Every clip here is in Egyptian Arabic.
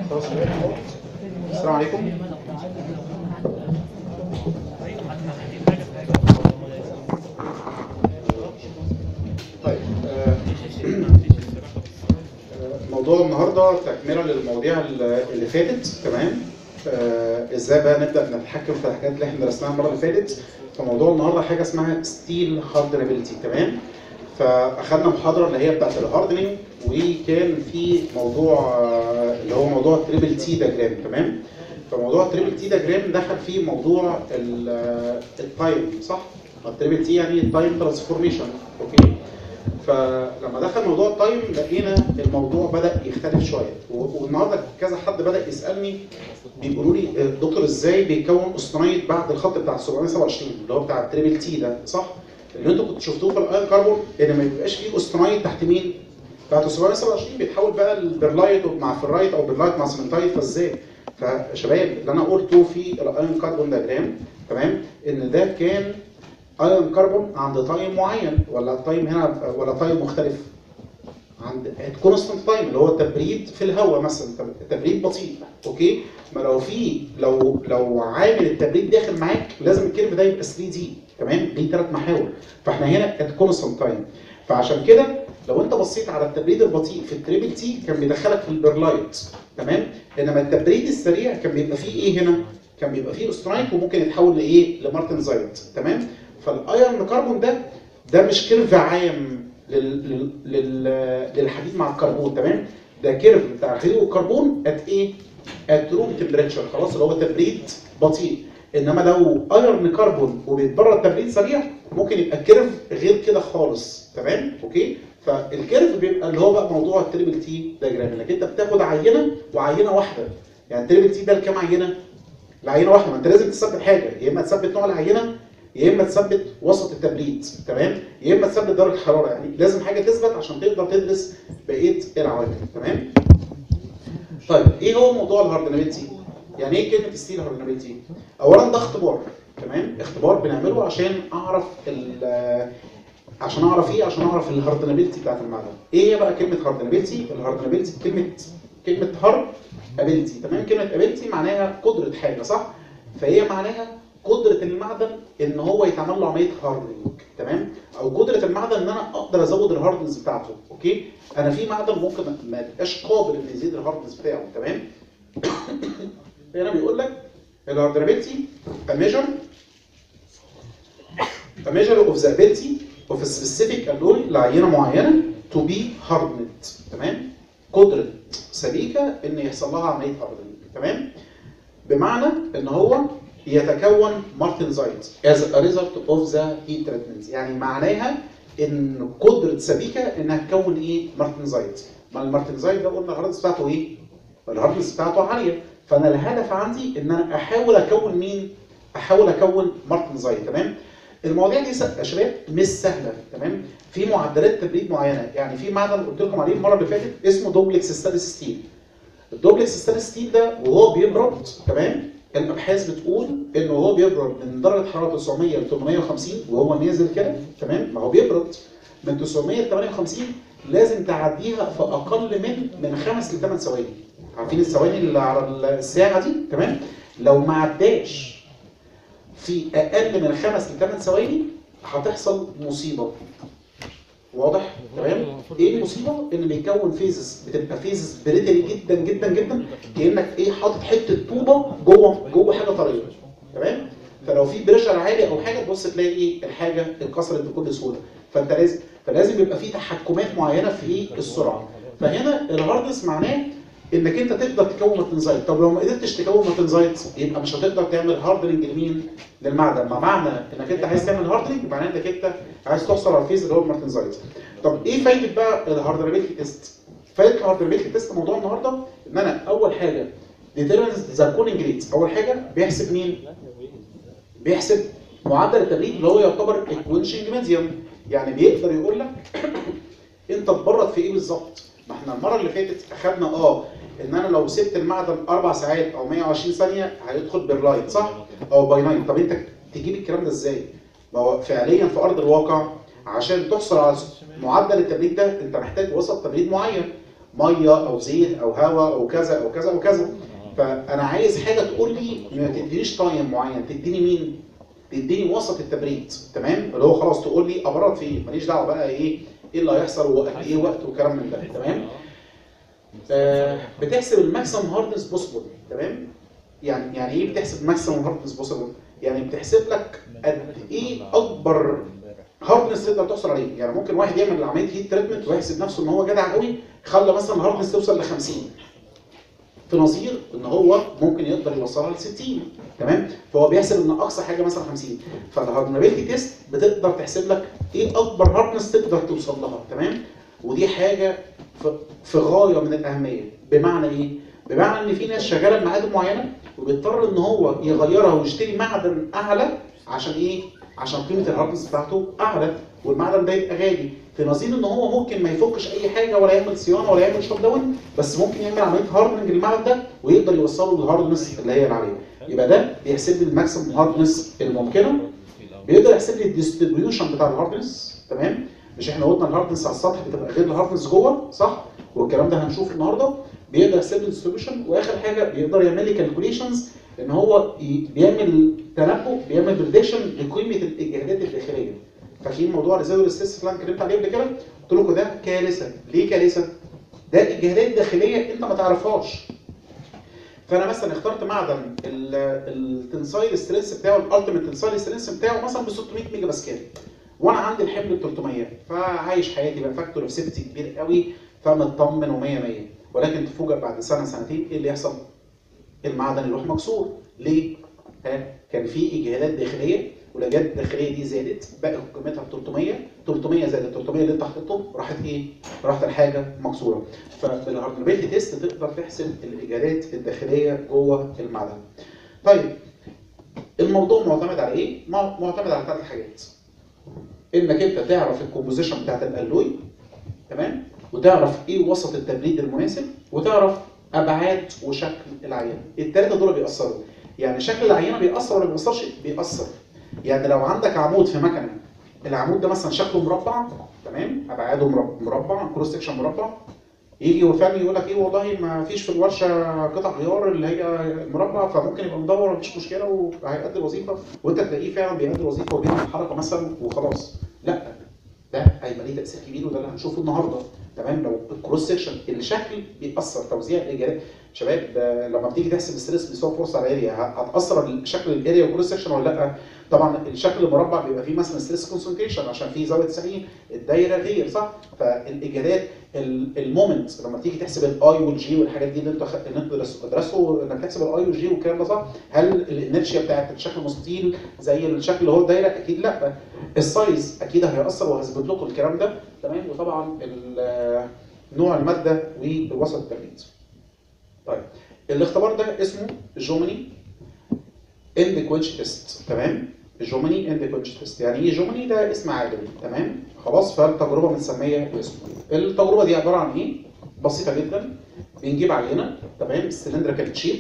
خلاص السلام عليكم طيب آه، موضوع النهارده تكمله للمواضيع اللي فاتت تمام آه، ازاي بقى نبدا نتحكم في الحاجات اللي احنا درسناها المره اللي فاتت فموضوع النهارده حاجه اسمها ستيل هاردنابيلتي تمام فاخدنا محاضره اللي هي بتاعت الهاردنينج وكان في موضوع آه، اللي هو موضوع تريبل تي دياجرام تمام فموضوع التريبل تي دياجرام دخل فيه موضوع ال- آه، التايم صح؟ التريبل تي يعني التايم ترانسفورميشن اوكي فلما دخل موضوع التايم لقينا الموضوع بدا يختلف شويه و- والنهارده كذا حد بدا يسالني بيقولوا لي آه، دكتور ازاي بيكون اسطنايت بعد الخط بتاع 727 اللي هو بتاع التريبل تي ده صح؟ اللي انتوا كنتوا شفتوه في الايون كاربون ان ما بيبقاش فيه اسطنايت تحت مين؟ بعد 727 بيتحول بقى البرلايت مع فرايت او برلايت مع سمنتايت فازاي؟ فشباب اللي انا قلته في الايون كاربون دياجرام تمام ان ده كان ايون كربون عند تايم معين ولا التايم هنا ولا تايم مختلف عند كونستنت تايم اللي هو التبريد في الهواء مثلا التبريد بطيء اوكي ما لو في لو لو عامل التبريد داخل معاك لازم الكيرف ده يبقى 3 دي تمام ليه ثلاث محاور فاحنا هنا ات كونستنت تايم فعشان كده لو انت بصيت على التبريد البطيء في التريبل تي كان بيدخلك في البرلايت تمام انما التبريد السريع كان بيبقى فيه ايه هنا كان بيبقى فيه اوسترايك وممكن يتحول لايه لمارتن زايت تمام فالايرن كربون ده ده مش كيرف عام لل... لل... لل... للحديد مع الكربون تمام ده كيرف بتاع الحديد والكربون ات ايه ات روم تمبريتشر خلاص اللي هو تبريد بطيء انما لو ايرن كربون وبيتبرد تبريد سريع ممكن يبقى كيرف غير كده خالص تمام اوكي فالكيرف بيبقى اللي هو بقى موضوع التريبل تي دايجرام انك انت بتاخد عينه وعينه واحده يعني التريبل تي ده لكام عينه؟ العينه واحده ما انت لازم تثبت حاجه يا اما تثبت نوع العينه يا اما تثبت وسط التبريد تمام يا اما تثبت درجه الحراره يعني لازم حاجه تثبت عشان تقدر تدرس بقيه العوامل تمام طيب ايه هو موضوع الهاردنابيلتي يعني ايه كلمه ستيل هاردنابيلتي اولا ده اختبار تمام اختبار بنعمله عشان اعرف ال- عشان اعرف ايه عشان اعرف الهاردنابيلتي بتاعت المعدن ايه هي بقى كلمه هاردنابيلتي الهاردنابيلتي كلمه كلمه هارد ابيلتي تمام كلمه ابيلتي معناها قدره حاجه صح فهي معناها قدره المعدن ان هو يتعمل له عمليه هاردنج تمام او قدره المعدن ان انا اقدر ازود الهاردنس بتاعته اوكي انا في معدن ممكن ما يبقاش قابل ان يزيد الهاردنس بتاعه تمام هنا بيقول لك الهاردنابيلتي a measure a measure of the ability of a specific alloy لعينه معينه to be hardened تمام قدره سبيكه ان يحصل لها عمليه هاردنج تمام بمعنى ان هو يتكون مارتنزايت as a result of the heat treatment يعني معناها ان قدره سبيكه انها تكون ايه مارتنزايت ما المارتنزايت ده قلنا الهاردنس بتاعته ايه الهاردنس بتاعته عاليه فانا الهدف عندي ان انا احاول اكون مين احاول اكون مارتنزايت تمام المواضيع دي س- يا شباب مش سهله تمام في معدلات تبريد معينه يعني في معدن قلت لكم عليه المره اللي فاتت اسمه دوبلكس ستانلس ستيل الدوبلكس ستانلس ستيل ده وهو بيبرد تمام الابحاث بتقول انه هو بيبرد من درجه حراره 900 ل 850 وهو نازل كده تمام ما هو بيبرد من 900 ل 850 لازم تعديها في اقل من من 5 ل 8 ثواني عارفين الثواني اللي على الساعه دي تمام لو ما عداش في اقل من 5 ل 8 ثواني هتحصل مصيبه واضح تمام ايه المصيبه ان بيكون فيزز بتبقى فيزز بريتري جدا جدا جدا كانك ايه حاطط حته طوبه جوه جوه حاجه طريه تمام فلو في بريشر عالي او حاجه تبص تلاقي ايه الحاجه اتكسرت بكل سهوله فانت لازم فلازم يبقى في تحكمات معينه في السرعه فهنا الهاردنس معناه انك انت تقدر تكون ماتنزايت طب لو ما قدرتش تكون ماتنزايت يبقى مش هتقدر تعمل هاردنج لمين للمعدن ما معنى انك انت عايز تعمل هاردنج معناه انك انت عايز تحصل على الفيز اللي هو المارتنزايت طب ايه فايده بقى الهاردنابيلتي تيست فايده الهاردنابيلتي تيست موضوع النهارده ان انا اول حاجه determines ذا كولينج ريت اول حاجه بيحسب مين بيحسب معدل التبريد اللي هو يعتبر الكوينشنج ميديوم يعني بيقدر يقول لك انت تبرد في ايه بالظبط ما احنا المره اللي فاتت اخدنا اه ان انا لو سبت المعدن اربع ساعات او 120 ثانيه هيدخل باللايت صح او باي ناين طب انت تجيب الكلام ده ازاي ما هو فعليا في ارض الواقع عشان تحصل على معدل التبريد ده انت محتاج وسط تبريد معين ميه او زيت او هواء او كذا او كذا او كذا فانا عايز حاجه تقول لي ما تدينيش تايم معين تديني مين تديني وسط التبريد تمام اللي هو خلاص تقول لي ابرد فيه ماليش دعوه بقى ايه ايه اللي هيحصل وقت ايه وقت وكلام من ده تمام آه بتحسب الماكسيمم هاردنس بوسيبل تمام يعني يعني ايه بتحسب ماكسيمم هاردنس بوسيبل يعني بتحسب لك قد ايه اكبر هاردنس تقدر توصل عليه يعني ممكن واحد يعمل عمليه هيت تريتمنت ويحسب نفسه ان هو جدع قوي خلى مثلا الهاردنس توصل ل 50 في نظير ان هو ممكن يقدر يوصلها ل 60 تمام فهو بيحسب ان اقصى حاجه مثلا 50 فالهاردنابيلتي تيست بتقدر تحسب لك ايه اكبر هاردنس تقدر توصل لها تمام ودي حاجه في- في غايه من الاهميه بمعنى ايه بمعنى ان في ناس شغاله بمعادن معينه وبيضطر ان هو يغيرها ويشتري معدن اعلى عشان ايه عشان قيمه الهاردنس بتاعته اعلى والمعدن ده يبقى غالي في نظير ان هو ممكن ما يفكش اي حاجه ولا يعمل صيانه ولا يعمل شوت داون بس ممكن يعمل عمليه هاردنج للمعدن ده ويقدر يوصله للهاردنس اللي هي العاليه يبقى ده بيحسب لي الماكسيمم هاردنس الممكنه بيقدر يحسب لي الديستريبيوشن بتاع الهاردنس تمام مش احنا قلنا الهاردنس على السطح بتبقى غير الهاردنس جوه صح والكلام ده هنشوفه النهارده بيقدر يحسب لي الديستريبيوشن واخر حاجه بيقدر يعمل لي كالكوليشنز ان هو ي- بيعمل تنبؤ بيعمل بريدكشن لقيمه الاجهادات الداخليه فاكرين موضوع الريزيرف ستيس اللي انا اتكلمت عليه قبل كده قلت لكم ده كارثه ليه كارثه ده اجهادات داخليه انت ما تعرفهاش فانا مثلا اخترت معدن التنسايل سترينث بتاعه الالتيميت تنسايل سترينث بتاعه مثلا ب 600 ميجا باسكال وانا عندي الحمل ب 300 فعايش حياتي بقى فاكتور اوف سيفتي كبير قوي فمطمن و100 100 ولكن تفوجئ بعد سنه سنتين ايه اللي يحصل؟ المعدن يروح مكسور ليه؟ ها كان في اجهادات داخليه والاجهادات الداخليه دي زادت بقى قيمتها ب 300 300 زائد ال 300 اللي انت حطيتهم راحت ايه؟ راحت الحاجه مكسوره فبالهاردنابيلتي تيست تقدر تحسب الاجهادات الداخليه جوه المعدن. طيب الموضوع معتمد على ايه؟ مع- معتمد على ثلاث حاجات. انك انت تعرف الكومبوزيشن بتاعت الالوي تمام؟ وتعرف ايه وسط التبريد المناسب وتعرف ابعاد وشكل العينه. الثلاثه دول بيأثروا. يعني شكل العينه بيأثر ولا ما بيأثرش؟ بيأثر. يعني لو عندك عمود في مكنه العمود ده مثلا شكله مربع تمام؟ ابعاده مرب- مربع كروس سكشن مربع يجي وفني يقول لك ايه والله ما فيش في الورشه قطع غيار اللي هي مربع فممكن يبقى مدور مفيش مشكله وهيأدي الوظيفه وانت تلاقيه فعلا بيأدي الوظيفه وبيعمل حركه مثلا وخلاص لا ده هيبقى ليه تاثير كبير وده اللي هنشوفه النهارده تمام لو الكروس سكشن الشكل بيأثر توزيع الاجابات شباب ده لما بتيجي تحسب الستريس بيساوي فرصه على الاريا هتاثر شكل الاريا والكروس سكشن ولا لا؟ طبعا الشكل المربع بيبقى فيه مثلا ستريس كونسنتريشن عشان فيه زاويه 90 الدايره غير صح؟ فالاجابات ال- المومنت لما تيجي تحسب الاي والجي والحاجات دي اللي انت خ... اللي انت درس- درسته انك تحسب الاي والجي والكلام ده صح؟ هل الانرشيا بتاعت الشكل المستطيل زي الشكل اللي هو الدايره؟ اكيد لا. السايز اكيد هيأثر وهثبت لكم الكلام ده تمام وطبعا ال- نوع الماده ووسط التبريد. طيب الاختبار ده اسمه جومني اند كوينش تيست تمام؟ جومني اند كوينش تيست يعني ايه جومني ده اسم عالمي تمام؟ خلاص فالتجربه متسميه باسمه. التجربه دي عباره عن ايه؟ بسيطه جدا بنجيب عينه تمام سلندريكال شيب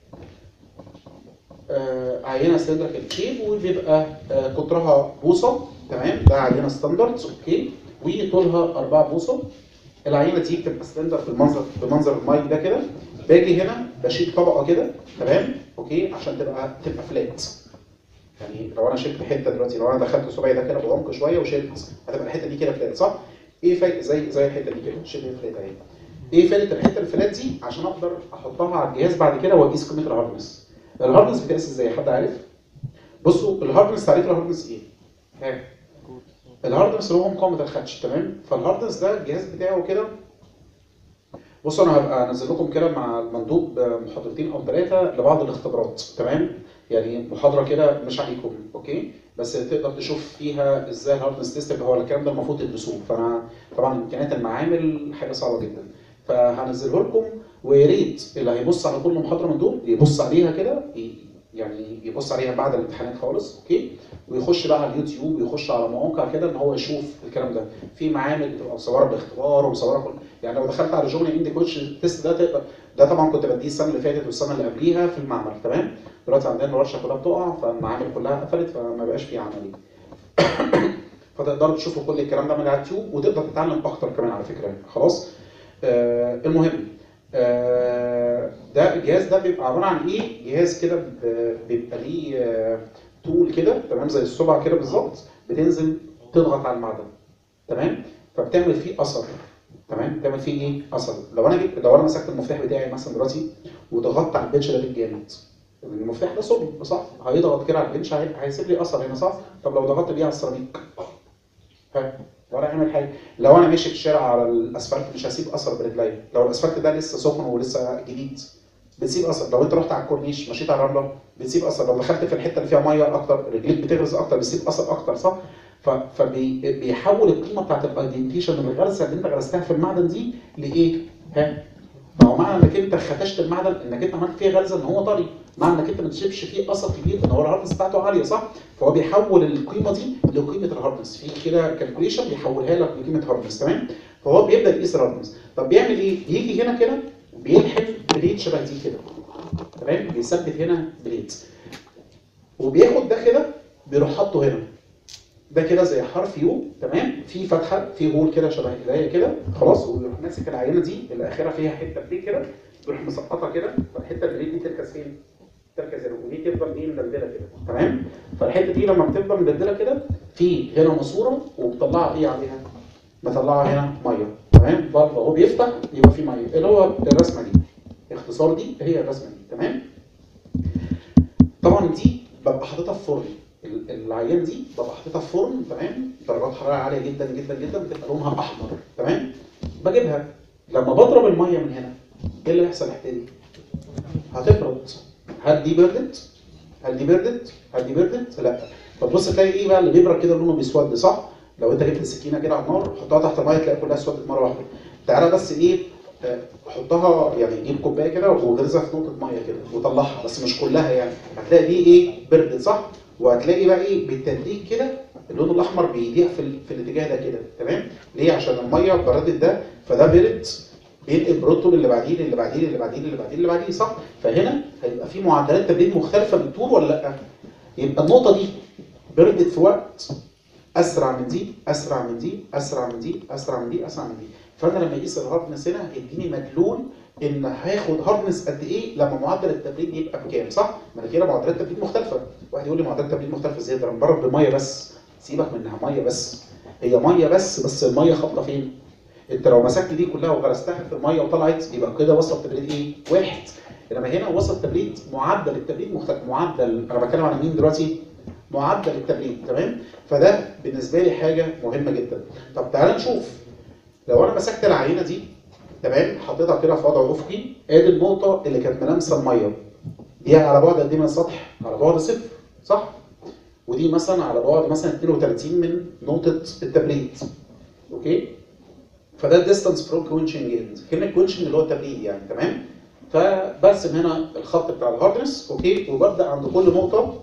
آه عينه سلندريكال شيب وبيبقى آه قطرها بوصه تمام ده عينه ستاندرد اوكي وطولها 4 بوصه العينه دي بتبقى سلندر بالمنظر بمنظر المايك ده كده باجي هنا بشيل طبقه كده تمام اوكي عشان تبقى تبقى فلات يعني لو انا شلت حته دلوقتي لو انا دخلت صباعي ده كده بعمق شويه وشلت هتبقى الحته دي كده فلات صح؟ ايه فايده زي زي الحته دي كده شبه فلات اهي ايه فايده الحته الفلات دي عشان اقدر احطها على الجهاز بعد كده واقيس قيمه الهاردنس الهاردنس بيتقاس ازاي حد عارف؟ بصوا الهاردنس تعريف الهاردنس ايه؟ ها الهاردنس اللي هو مقاومه الخدش تمام؟ فالهاردنس ده الجهاز بتاعه كده بصوا انا هبقى انزل لكم كده مع المندوب محاضرتين او ثلاثه لبعض الاختبارات تمام؟ يعني محاضره كده مش عليكم اوكي؟ بس تقدر تشوف فيها ازاي الهاردنس تيست اللي هو الكلام ده المفروض تدرسوه فانا طبعا امكانيات المعامل حاجه صعبه جدا فهنزله لكم ويا ريت اللي هيبص على كل محاضره من دول يبص عليها كده ي- يعني يبص عليها بعد الامتحانات خالص اوكي ويخش بقى على اليوتيوب ويخش على مواقع كده ان هو يشوف الكلام ده في معامل بتبقى مصوره باختبار ومصوره كل يعني لو دخلت على جومني اندي كوتش تيست ده تقدر ده طبعا كنت بديه السنه اللي فاتت والسنه اللي قبليها في المعمل تمام دلوقتي عندنا الورشه كلها بتقع فالمعامل كلها قفلت فما بقاش في عملي فتقدروا تشوفوا كل الكلام ده من على اليوتيوب وتقدر تتعلم اكتر كمان على فكره خلاص آه المهم آه ده الجهاز ده بيبقى عباره عن ايه؟ جهاز كده ب- بيبقى ليه آه طول كده تمام زي الصبع كده بالظبط بتنزل تضغط على المعدن تمام فبتعمل فيه اثر تمام بتعمل فيه ايه اثر لو انا جبت لو انا مسكت المفتاح بتاعي مثلا دلوقتي وضغطت على البنش ده بالجامد المفتاح ده صلب صح هيضغط كده على البنش هي- هيسيب لي اثر هنا صح طب لو ضغطت بيه على السيراميك ها ولا هيعمل حاجه لو انا ماشي في الشارع على الاسفلت مش هسيب اثر برجليا لو الاسفلت ده لسه سخن ولسه جديد بتسيب اثر لو انت رحت على الكورنيش مشيت على الرمله بتسيب اثر لو دخلت في الحته اللي فيها ميه اكتر رجليك بتغرز اكتر بتسيب اثر اكتر صح فبيحول القيمه بتاعت الايدنتيشن من الغرزه اللي انت غرستها في المعدن دي لايه؟ ها؟ ما هو معنى انك انت خدشت المعدن انك انت عملت فيه غرزه ان هو طري، معنى انك انت ما تسيبش فيه اثر كبير ان هو الهاردنس بتاعته عاليه صح؟ فهو بيحول القيمه دي لقيمه الهاردنس، في كده كالكوليشن بيحولها لك لقيمه هاردنس تمام؟ فهو بيبدا يقيس الهاردنس، طب بيعمل ايه؟ يجي هنا كده بيلحم بليد شبه دي كده تمام؟ بيثبت هنا بليد وبياخد ده كده بيروح حاطه هنا ده كده زي حرف يو تمام في فتحه في هول كده شبه ايديا كده خلاص ويروح ماسك العينه دي اللي اخرها فيها حته بليك كده يروح مسقطها كده فالحته اللي دي تركز فين؟ تركز هنا ودي تفضل ايه مدلدله كده تمام فالحته دي لما بتفضل مدلدله كده في هنا ماسوره وبتطلعها ايه عليها؟ مطلعها هنا ميه تمام برضه هو بيفتح يبقى في ميه اللي هو الرسمه دي اختصار دي هي الرسمه دي تمام طبعا دي ببقى حاططها في فرن ال- العيان دي ببقى حاططها في فرن تمام درجات حراره عاليه جدا جدا جدا بتبقى لونها احمر تمام بجيبها لما بضرب الميه من هنا ايه اللي هيحصل الحته دي؟ هتبرد هل دي بردت؟ هل دي بردت؟ هل دي بردت؟ لا فتبص تلاقي ايه بقى اللي بيبرد كده لونه بيسود صح؟ لو انت جبت السكينه كده على النار حطها تحت الميه تلاقي كلها اسودت مره واحده تعالى بس ايه آه، حطها يعني جيب كوبايه كده وغرزها في نقطه ميه كده وطلعها بس مش كلها يعني هتلاقي دي ايه بردت صح؟ وهتلاقي بقى ايه بالتدريج كده اللون الاحمر بيضيع في, ال... في الاتجاه ده كده تمام؟ ليه؟ عشان الميه بردت ده فده برد بينقل بروتون اللي بعديه اللي بعديه اللي بعديه اللي بعديه اللي بعديه صح؟ فهنا هيبقى في معدلات تبريد مختلفه بالطول ولا لا؟ يبقى النقطه دي بردت في وقت اسرع من دي اسرع من دي اسرع من دي اسرع من دي اسرع من دي فانا لما اقيس الهاردنس هنا هيديني مدلول ان هاخد هاردنس قد ايه لما معدل التبريد يبقى بكام صح؟ ما انا كده معدلات التبريد مختلفه واحد يقول لي معدلات التبريد مختلفه ازاي ده انا مبرد بميه بس سيبك منها ميه بس هي ميه بس بس الميه خابطه فين؟ انت لو مسكت دي كلها وغرستها في الميه وطلعت يبقى كده وصل تبريد ايه؟ واحد انما هنا وصل تبريد معدل التبريد مختلف معدل انا بتكلم على مين دلوقتي؟ معدل التبريد تمام؟ فده بالنسبه لي حاجه مهمه جدا. طب تعال نشوف لو انا مسكت العينه دي تمام حطيتها كده في وضع افقي ادي النقطه اللي كانت ملامسه الميه دي على بعد قد ايه من السطح؟ على بعد صفر صح؟ ودي مثلا على بعد مثلا 32 من نقطه التبريد اوكي؟ فده الديستانس فروم كوينشنج اند كلمه كوينشنج اللي هو التبريد يعني تمام؟ فبرسم هنا الخط بتاع الهاردنس اوكي وببدا عند كل نقطه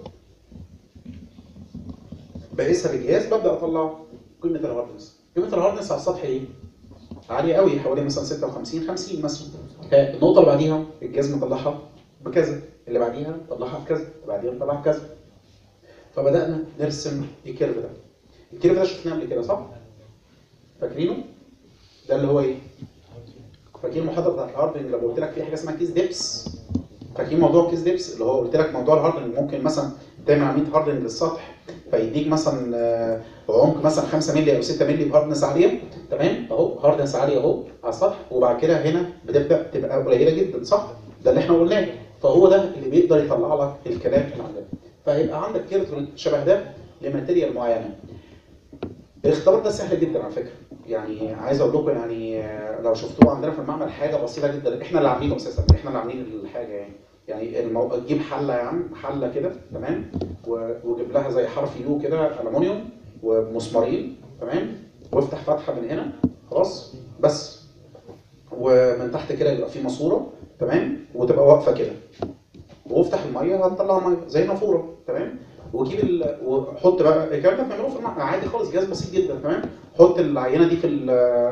بقيسها بالجهاز ببدا اطلع قيمه الهاردنس قيمه الهاردنس على السطح ايه؟ عاليه قوي حوالي مثلا 56 50 مثلا ها، النقطه اللي بعديها الجهاز مطلعها بكذا اللي بعديها طلعها بكذا اللي بعديها مطلعها بكذا فبدانا نرسم الكيرف ده الكيرف ده شفناه قبل كده صح؟ فاكرينه؟ ده اللي هو ايه؟ فاكرين المحاضره بتاعت الهاردنج لما قلت لك في حاجه اسمها كيس ديبس فاكرين موضوع كيس ديبس اللي هو قلت لك موضوع الهاردنج ممكن مثلا تعمل عمليه هاردنج للسطح فيديك مثلا آه، عمق مثلا 5 مللي او 6 مللي بهاردنس عاليه تمام اهو هاردنس عاليه اهو على السطح وبعد كده هنا بتبدا تبقى قليله جدا صح؟ ده اللي احنا قلناه فهو ده اللي بيقدر يطلع لك الكلام اللي عندك فهيبقى عندك كيرف شبه ده لماتيريال معينه الاختبار ده سهل جدا على فكره يعني عايز اقول لكم يعني آه، لو شفتوه عندنا في المعمل حاجه بسيطه جدا احنا اللي عاملينه اساسا احنا اللي عاملين الحاجه يعني يعني المو... تجيب حله يا عم حله كده تمام و- وجيب لها زي حرف يو كده المونيوم ومسمارين تمام وافتح فتحه من هنا خلاص بس ومن تحت كده يبقى في ماسوره تمام وتبقى واقفه كده وافتح الميه هتطلع ميه زي نافوره تمام وجيب ال... وحط بقى الكلام ده بنعمله في المعمل عادي خالص جهاز بسيط جدا تمام حط العينه دي في ال...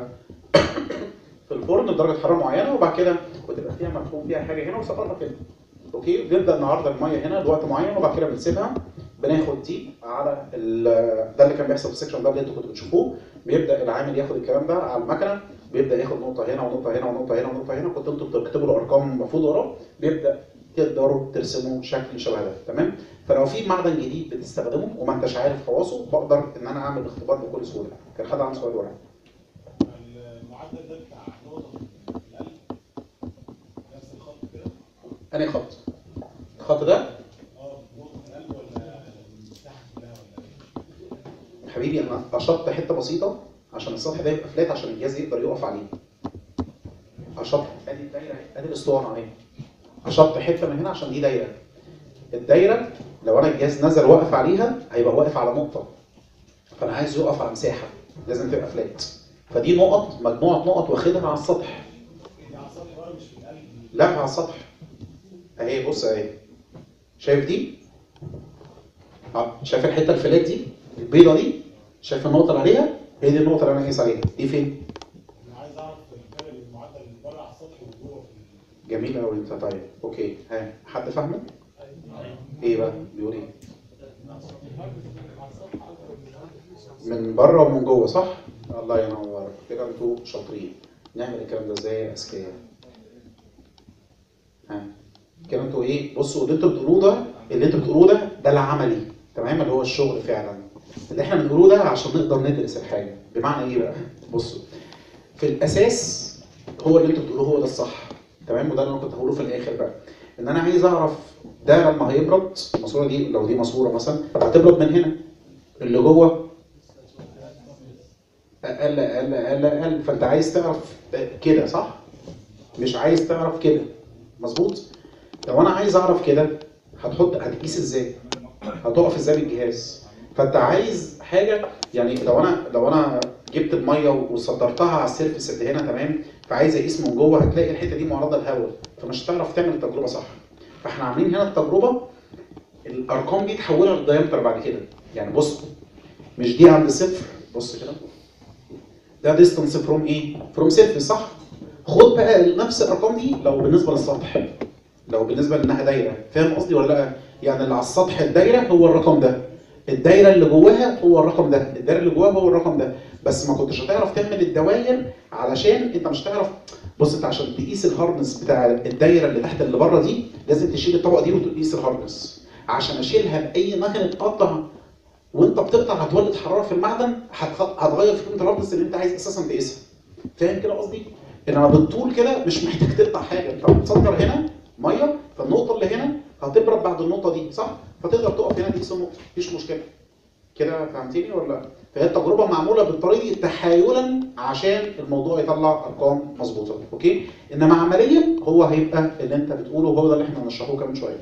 في الفرن بدرجه حراره معينه وبعد كده وتبقى فيها مفهوم فيها حاجه هنا وسقطها كده اوكي بنبدا النهارده الميه هنا لوقت معين وبعد كده بنسيبها بناخد دي على ال- ده اللي كان بيحصل في السكشن ده اللي انتوا كنتوا بتشوفوه بيبدا العامل ياخد الكلام ده على المكنه بيبدا ياخد نقطه هنا ونقطه هنا ونقطه هنا ونقطه هنا كنت انتوا بتكتبوا الارقام المفروض وراه بيبدا تقدروا ترسموا شكل شبه ده تمام فلو في معدن جديد بتستخدمه وما انتش عارف خواصه بقدر ان انا اعمل اختبار بكل سهوله كان حد عنده سؤال ولا المعدل ده بتاع نقطة القلب نفس الخط كده انهي خط الخط ده اه نقطة القلب ولا المساحة كلها ولا ايه؟ حبيبي انا قشطت حته بسيطه عشان السطح ده يبقى فلات عشان الجهاز يقدر يقف عليه قشطت ادي الدايره اهي، ادي الاسطوانه اهي قشطت حته من هنا عشان دي دايره الدايره لو انا الجهاز نزل واقف عليها هيبقى واقف على نقطه فانا عايز يقف على مساحه لازم تبقى فلات فدي نقط مجموعه نقط واخدها على السطح دي على السطح ورا مش في القلب لا على السطح اهي بص اهي شايف دي اه شايف الحته الفلات دي البيضه دي شايف النقطه اللي عليها هي دي النقطه اللي انا قايس عليها دي فين انا عايز اعرف الفرق بين المعدل اللي بره على السطح وجوه في جميل قوي انت طيب اوكي ها حد فاهمه ايه بقى بيقول ايه من بره ومن جوه صح الله ينور كده انتوا شاطرين نعمل الكلام ده ازاي يا اذكياء ها كده انتوا ايه بصوا اللي انتوا بتقولوه ده اللي انتوا بتقولوه ده ده العملي تمام اللي هو الشغل فعلا اللي احنا بنقوله ده عشان نقدر ندرس الحاجه بمعنى ايه بقى بصوا في الاساس هو اللي انتوا بتقولوه هو ده الصح تمام وده اللي انا كنت هقوله في الاخر بقى ان انا عايز اعرف ده لما هيبرد الماسوره دي لو دي ماسوره مثلا هتبرد من هنا اللي جوه اقل اقل اقل اقل فانت عايز تعرف كده صح مش عايز تعرف كده مظبوط لو انا عايز اعرف كده هتحط هتقيس ازاي هتقف ازاي بالجهاز فانت عايز حاجه يعني لو انا لو انا جبت الميه وصدرتها على السيرفس اللي هنا تمام فعايز اقيس من جوه هتلاقي الحته دي معرضه للهواء فمش هتعرف تعمل التجربه صح فاحنا عاملين هنا التجربه الارقام دي تحولها للدايمتر بعد كده يعني بص مش دي عند صفر بص كده ده ديستانس فروم ايه؟ فروم سيرفيس صح؟ خد بقى نفس الارقام دي لو بالنسبه للسطح لو بالنسبه لانها دايره فاهم قصدي ولا لا؟ يعني اللي على السطح الدايره هو الرقم ده الدايره اللي جواها هو الرقم ده الدايره اللي جواها هو الرقم ده بس ما كنتش هتعرف تعمل الدوائر علشان انت مش هتعرف بص انت عشان تقيس الهاردنس بتاع الدايره اللي تحت اللي بره دي لازم تشيل الطبقه دي وتقيس الهاردنس عشان اشيلها باي مكنه قطع وانت بتقطع هتولد حراره في المعدن هتخ- هتغير في قيمه الهاردنس اللي انت عايز اساسا تقيسها فاهم كده قصدي؟ انما بالطول كده مش محتاج تقطع حاجه انت بتصدر هنا ميه فالنقطه اللي هنا هتبرد بعد النقطه دي صح؟ فتقدر تقف هنا تقيس النقطه مفيش مشكله كده فهمتني ولا لا؟ فهي التجربه معموله بالطريقه دي تحايلا عشان الموضوع يطلع ارقام مظبوطه اوكي؟ انما عمليا هو هيبقى اللي انت بتقوله هو ده اللي احنا هنشرحه كمان شويه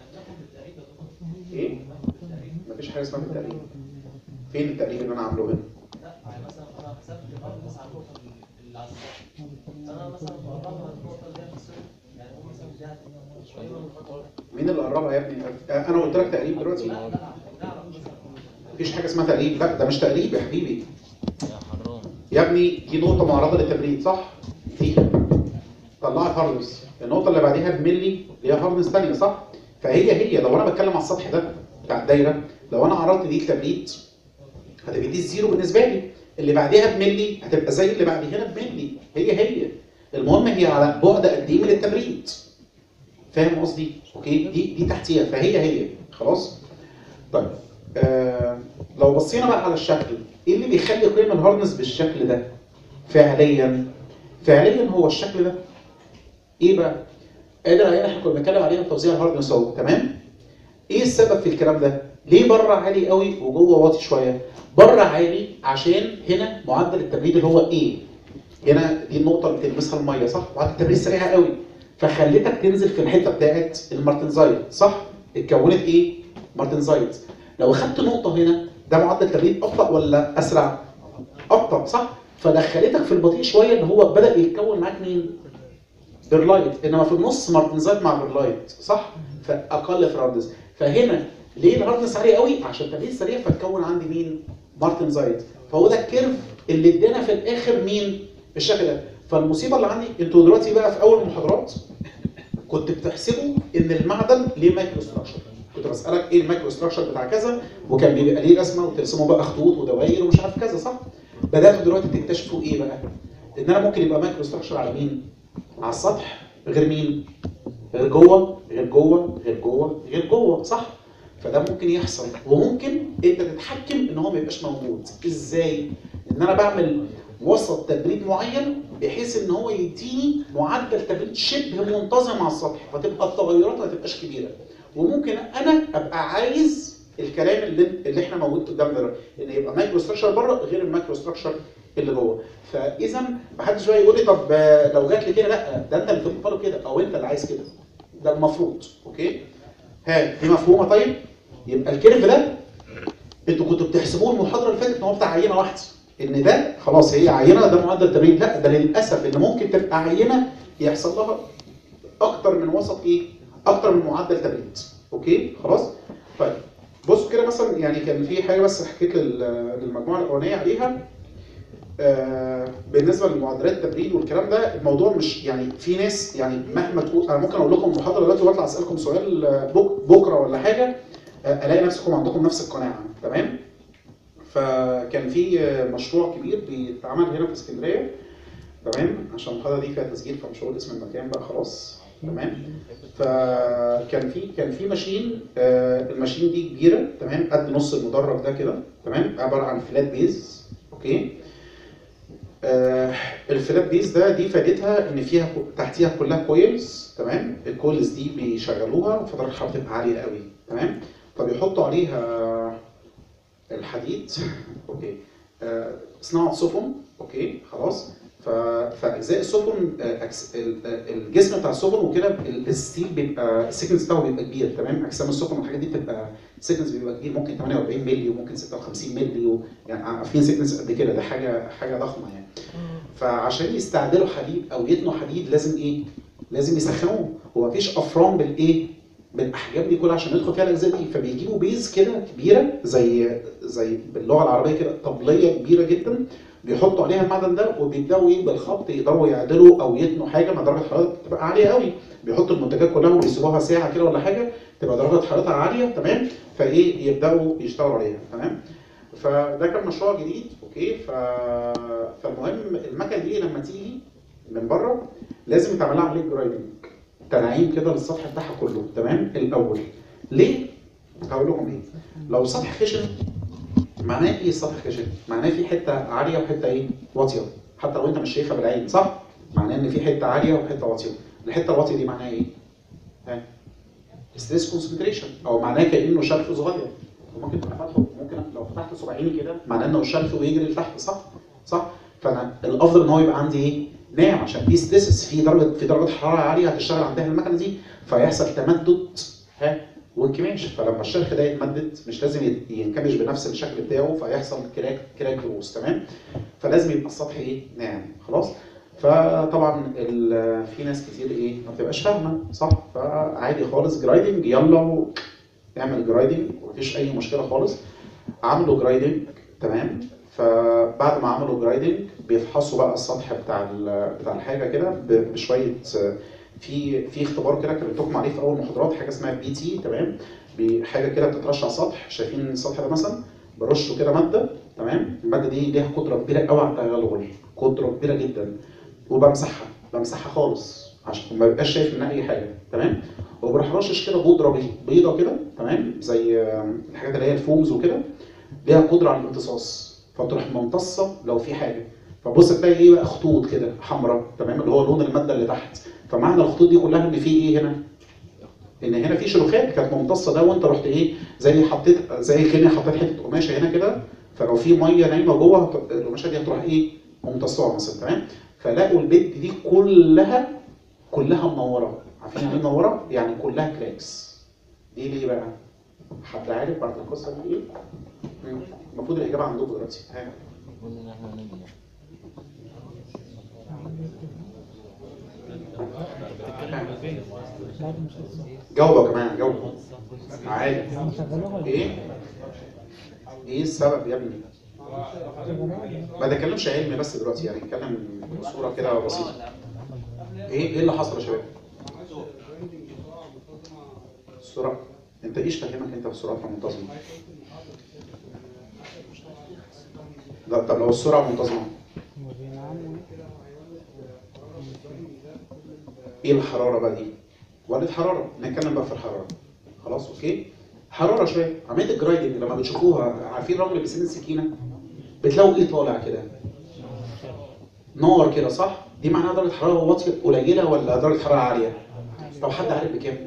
ايه؟ مفيش حاجه اسمها بالتقريب فين التقريب اللي انا عامله هنا؟ لا يعني مثلا انا حسبت الارض بس على النقطه اللي على السطح انا مثلا بقربها النقطه اللي هي في السوق يعني هو مثلا ده شويه من الخطوه مين اللي قربها يا ابني؟ آه، انا قلت لك تقريب دلوقتي لا لا نعرف مثلا مفيش حاجه اسمها تقريب لا ده مش تقريب يا حبيبي يا حرام يا ابني دي نقطه معرضه للتبريد صح؟ دي طلعت هاردنس النقطه اللي بعديها بملي اللي هي هاردنس ثانيه صح؟ فهي هي لو انا بتكلم على السطح ده بتاع الدايره لو انا عرضت دي التبريد هتبقى دي الزيرو بالنسبه لي اللي بعديها بملي هتبقى زي اللي بعد هنا بملي هي هي المهم هي على بعد قد ايه من التبريد فاهم قصدي؟ اوكي دي دي تحتيها فهي هي خلاص؟ طيب آه لو بصينا بقى على الشكل ايه اللي بيخلي قيم الهاردنس بالشكل ده؟ فعليا فعليا هو الشكل ده ايه بقى؟ قادر علينا احنا كنا بنتكلم عليها في توزيع الهاردنس اهو تمام؟ ايه السبب في الكلام ده؟ ليه بره عالي قوي وجوه واطي شويه؟ بره عالي عشان هنا معدل التبريد اللي هو ايه؟ هنا دي النقطه اللي بتلمسها الميه صح؟ معدل التبريد سريع قوي فخليتك تنزل في الحته بتاعت المارتنزايت صح؟ اتكونت ايه؟ مارتنزايت لو خدت نقطه هنا ده معدل تبريد ابطا ولا اسرع؟ ابطا صح؟ فدخلتك في البطيء شويه اللي هو بدا يتكون معاك مين؟ بيرلايت انما في النص مارتنزايت مع بيرلايت صح؟ فاقل في هاردنس فهنا ليه الهاردنس عالي قوي؟ عشان تبريد سريع فتكون عندي مين؟ مارتنزايت فهو ده الكيرف اللي ادانا في الاخر مين؟ بالشكل ده فالمصيبه اللي عندي انتوا دلوقتي بقى في اول المحاضرات كنت بتحسبوا ان المعدن ليه مايكرو ستراكشر كنت بسالك ايه المايكرو ستراكشر بتاع كذا وكان بيبقى ليه رسمه وترسموا بقى خطوط ودوائر ومش عارف كذا صح بداتوا دلوقتي تكتشفوا ايه بقى ان انا ممكن يبقى مايكرو ستراكشر على مين؟ على السطح غير مين؟ غير جوه غير جوه غير جوه غير جوه صح؟ فده ممكن يحصل وممكن انت تتحكم ان هو ما يبقاش موجود ازاي؟ ان انا بعمل وسط تبريد معين بحيث ان هو يديني معدل تبريد شبه منتظم على السطح فتبقى التغيرات ما تبقاش كبيره وممكن انا ابقى عايز الكلام اللي اللي احنا موجود قدامنا ده ان يبقى مايكرو ستراكشر بره غير المايكرو ستراكشر اللي جوه فاذا ما حدش بقى يقول لي طب آه، لو جات لي كده لا ده انت اللي كنت طالب كده او انت اللي عايز كده ده المفروض اوكي ها دي مفهومه طيب يبقى الكيرف ده انتوا كنتوا بتحسبوه المحاضره اللي فاتت ان هو بتاع عينه واحده ان ده خلاص هي عينه ده معدل تبريد لا ده للاسف ان ممكن تبقى عينه يحصل لها اكتر من وسط ايه؟ اكتر من معدل تبريد اوكي خلاص؟ طيب بصوا كده مثلا يعني كان في حاجه بس حكيت لل- للمجموعه الاولانيه عليها آه، بالنسبه لمعدلات التبريد والكلام ده الموضوع مش يعني في ناس يعني مهما تقول انا ممكن اقول لكم محاضره دلوقتي واطلع اسالكم سؤال آه، بك- بكره ولا حاجه آه، الاقي نفسكم عندكم نفس القناعه تمام فكان في آه، مشروع كبير بيتعمل هنا في اسكندريه تمام عشان المحاضره دي فيها تسجيل فمش هقول اسم المكان بقى خلاص تمام فكان في كان في ماشين آه، الماشين دي كبيره تمام قد نص المدرج ده كده تمام عباره عن فلات بيز اوكي آه، الفلات بيز ده دي فائدتها ان فيها كو- تحتيها كلها كويلز تمام الكويلز دي بيشغلوها فدرجه الحراره بتبقى عاليه قوي تمام فبيحطوا عليها الحديد اوكي آه، صناعه سفن اوكي خلاص ف- فاجزاء السفن آه، أكس- ال- آه، الجسم بتاع السفن وكده ال- الستيل بيبقى السيكنس بتاعه بيبقى كبير تمام اجسام السفن والحاجات دي بتبقى سيكنس بيبقى كبير ممكن 48 مللي وممكن 56 مللي و... يعني عارفين سيكنس قد كده ده حاجه حاجه ضخمه يعني فعشان يستعدلوا حديد او يتنوا حديد لازم ايه؟ لازم يسخنوه هو مفيش افران بالايه؟ بالاحجام دي كلها عشان يدخل فيها الاجزاء دي فبيجيبوا بيز كده كبيره زي زي باللغه العربيه كده طبليه كبيره جدا بيحطوا عليها المعدن ده وبيبداوا ايه بالخبط يقدروا يعدلوا او يتنوا حاجه ما درجه الحراره تبقى عاليه قوي بيحطوا المنتجات كلها ويسيبوها ساعه كده ولا حاجه تبقى درجه حرارتها عاليه تمام فايه يبداوا يشتغلوا عليها تمام فده كان مشروع جديد اوكي ف... فالمهم المكنه دي لما تيجي من بره لازم يتعمل لها عمليه جرايدنج تنعيم كده للسطح بتاعها كله تمام الاول ليه؟ هقول لكم ايه لو سطح خشن معناه ايه السطح خشن؟ معناه في حته عاليه وحته ايه؟ واطيه حتى لو انت مش شايفها بالعين صح؟ معناه ان في حته عاليه وحته واطيه الحته الواطيه دي معناها ايه؟ ها؟ ستريس كونسنتريشن او معناه كانه شرخ صغير ممكن تبقى فاتحه ممكن لو فتحت صباعيني كده معناه انه الشرخ ويجري لتحت صح؟ صح؟ فانا الافضل ان هو يبقى عندي ايه؟ ناعم عشان دي ستريسس في درجه في درجه حراره عاليه هتشتغل عندها المكنه دي فيحصل تمدد ها وانكماش فلما الشرخ ده يتمدد مش لازم يت- ينكمش بنفس الشكل بتاعه فيحصل كراك كراك رؤوس تمام فلازم يبقى السطح ايه ناعم خلاص فطبعا ال- في ناس كتير ايه ما بتبقاش فاهمه صح فعادي خالص جرايدنج يلا و- اعمل جرايدنج مفيش اي مشكله خالص عملوا جرايدنج تمام فبعد ما عملوا جرايدنج بيفحصوا بقى السطح بتاع ال- بتاع الحاجه كده ب- بشويه آه، في في اختبار كده كلمتكم عليه في اول محاضرات حاجه اسمها بي تي تمام بي- حاجه كده بتترش على السطح شايفين السطح ده مثلا برشه كده ماده تمام الماده دي ليها قدره كبيره قوي على التغلغل قدره كبيره جدا وبمسحها بمسحها خالص عشان ما يبقاش شايف منها اي حاجه تمام وبروح رشش كده بودره بي- بيضه كده تمام زي آه، الحاجات اللي هي الفومز وكده ليها قدره على الامتصاص فتروح ممتصه لو في حاجه فبص تلاقي ايه بقى خطوط كده حمراء تمام اللي هو لون الماده اللي تحت فمعنى الخطوط دي كلها ان في ايه هنا؟ ان هنا في شلوخات كانت ممتصه ده وانت رحت ايه زي حطيت زي كاني حطيت حته قماشه هنا كده فلو في ميه نايمه جوه هت- القماشه دي هتروح ايه؟ ممتصاها مثلا تمام؟ فلاقوا البيت دي كلها كلها منوره عارفين يعني ايه منوره؟ يعني كلها كراكس دي ليه بقى؟ حد عارف بعد القصه دي ايه؟ مم. المفروض الاجابه عندكم دلوقتي ها. جاوبوا يا جماعه جاوبوا عادي ايه؟ ايه السبب يا ابني؟ ما تتكلمش علمي بس دلوقتي يعني اتكلم بصوره كده بسيطه ايه ايه اللي حصل يا شباب؟ السرعه انت ايش فاهمك انت في السرعات المنتظمه؟ لا طب لو السرعه منتظمه ايه الحراره بقى دي؟ ولد حراره نتكلم بقى في الحراره خلاص اوكي حراره شويه عمليه الجرايدنج لما بتشوفوها عارفين الراجل اللي بيسن السكينه بتلاقوا ايه طالع كده نار كده صح دي معناها درجه حراره واطيه قليله ولا درجه حراره عاليه طب حد عارف بكام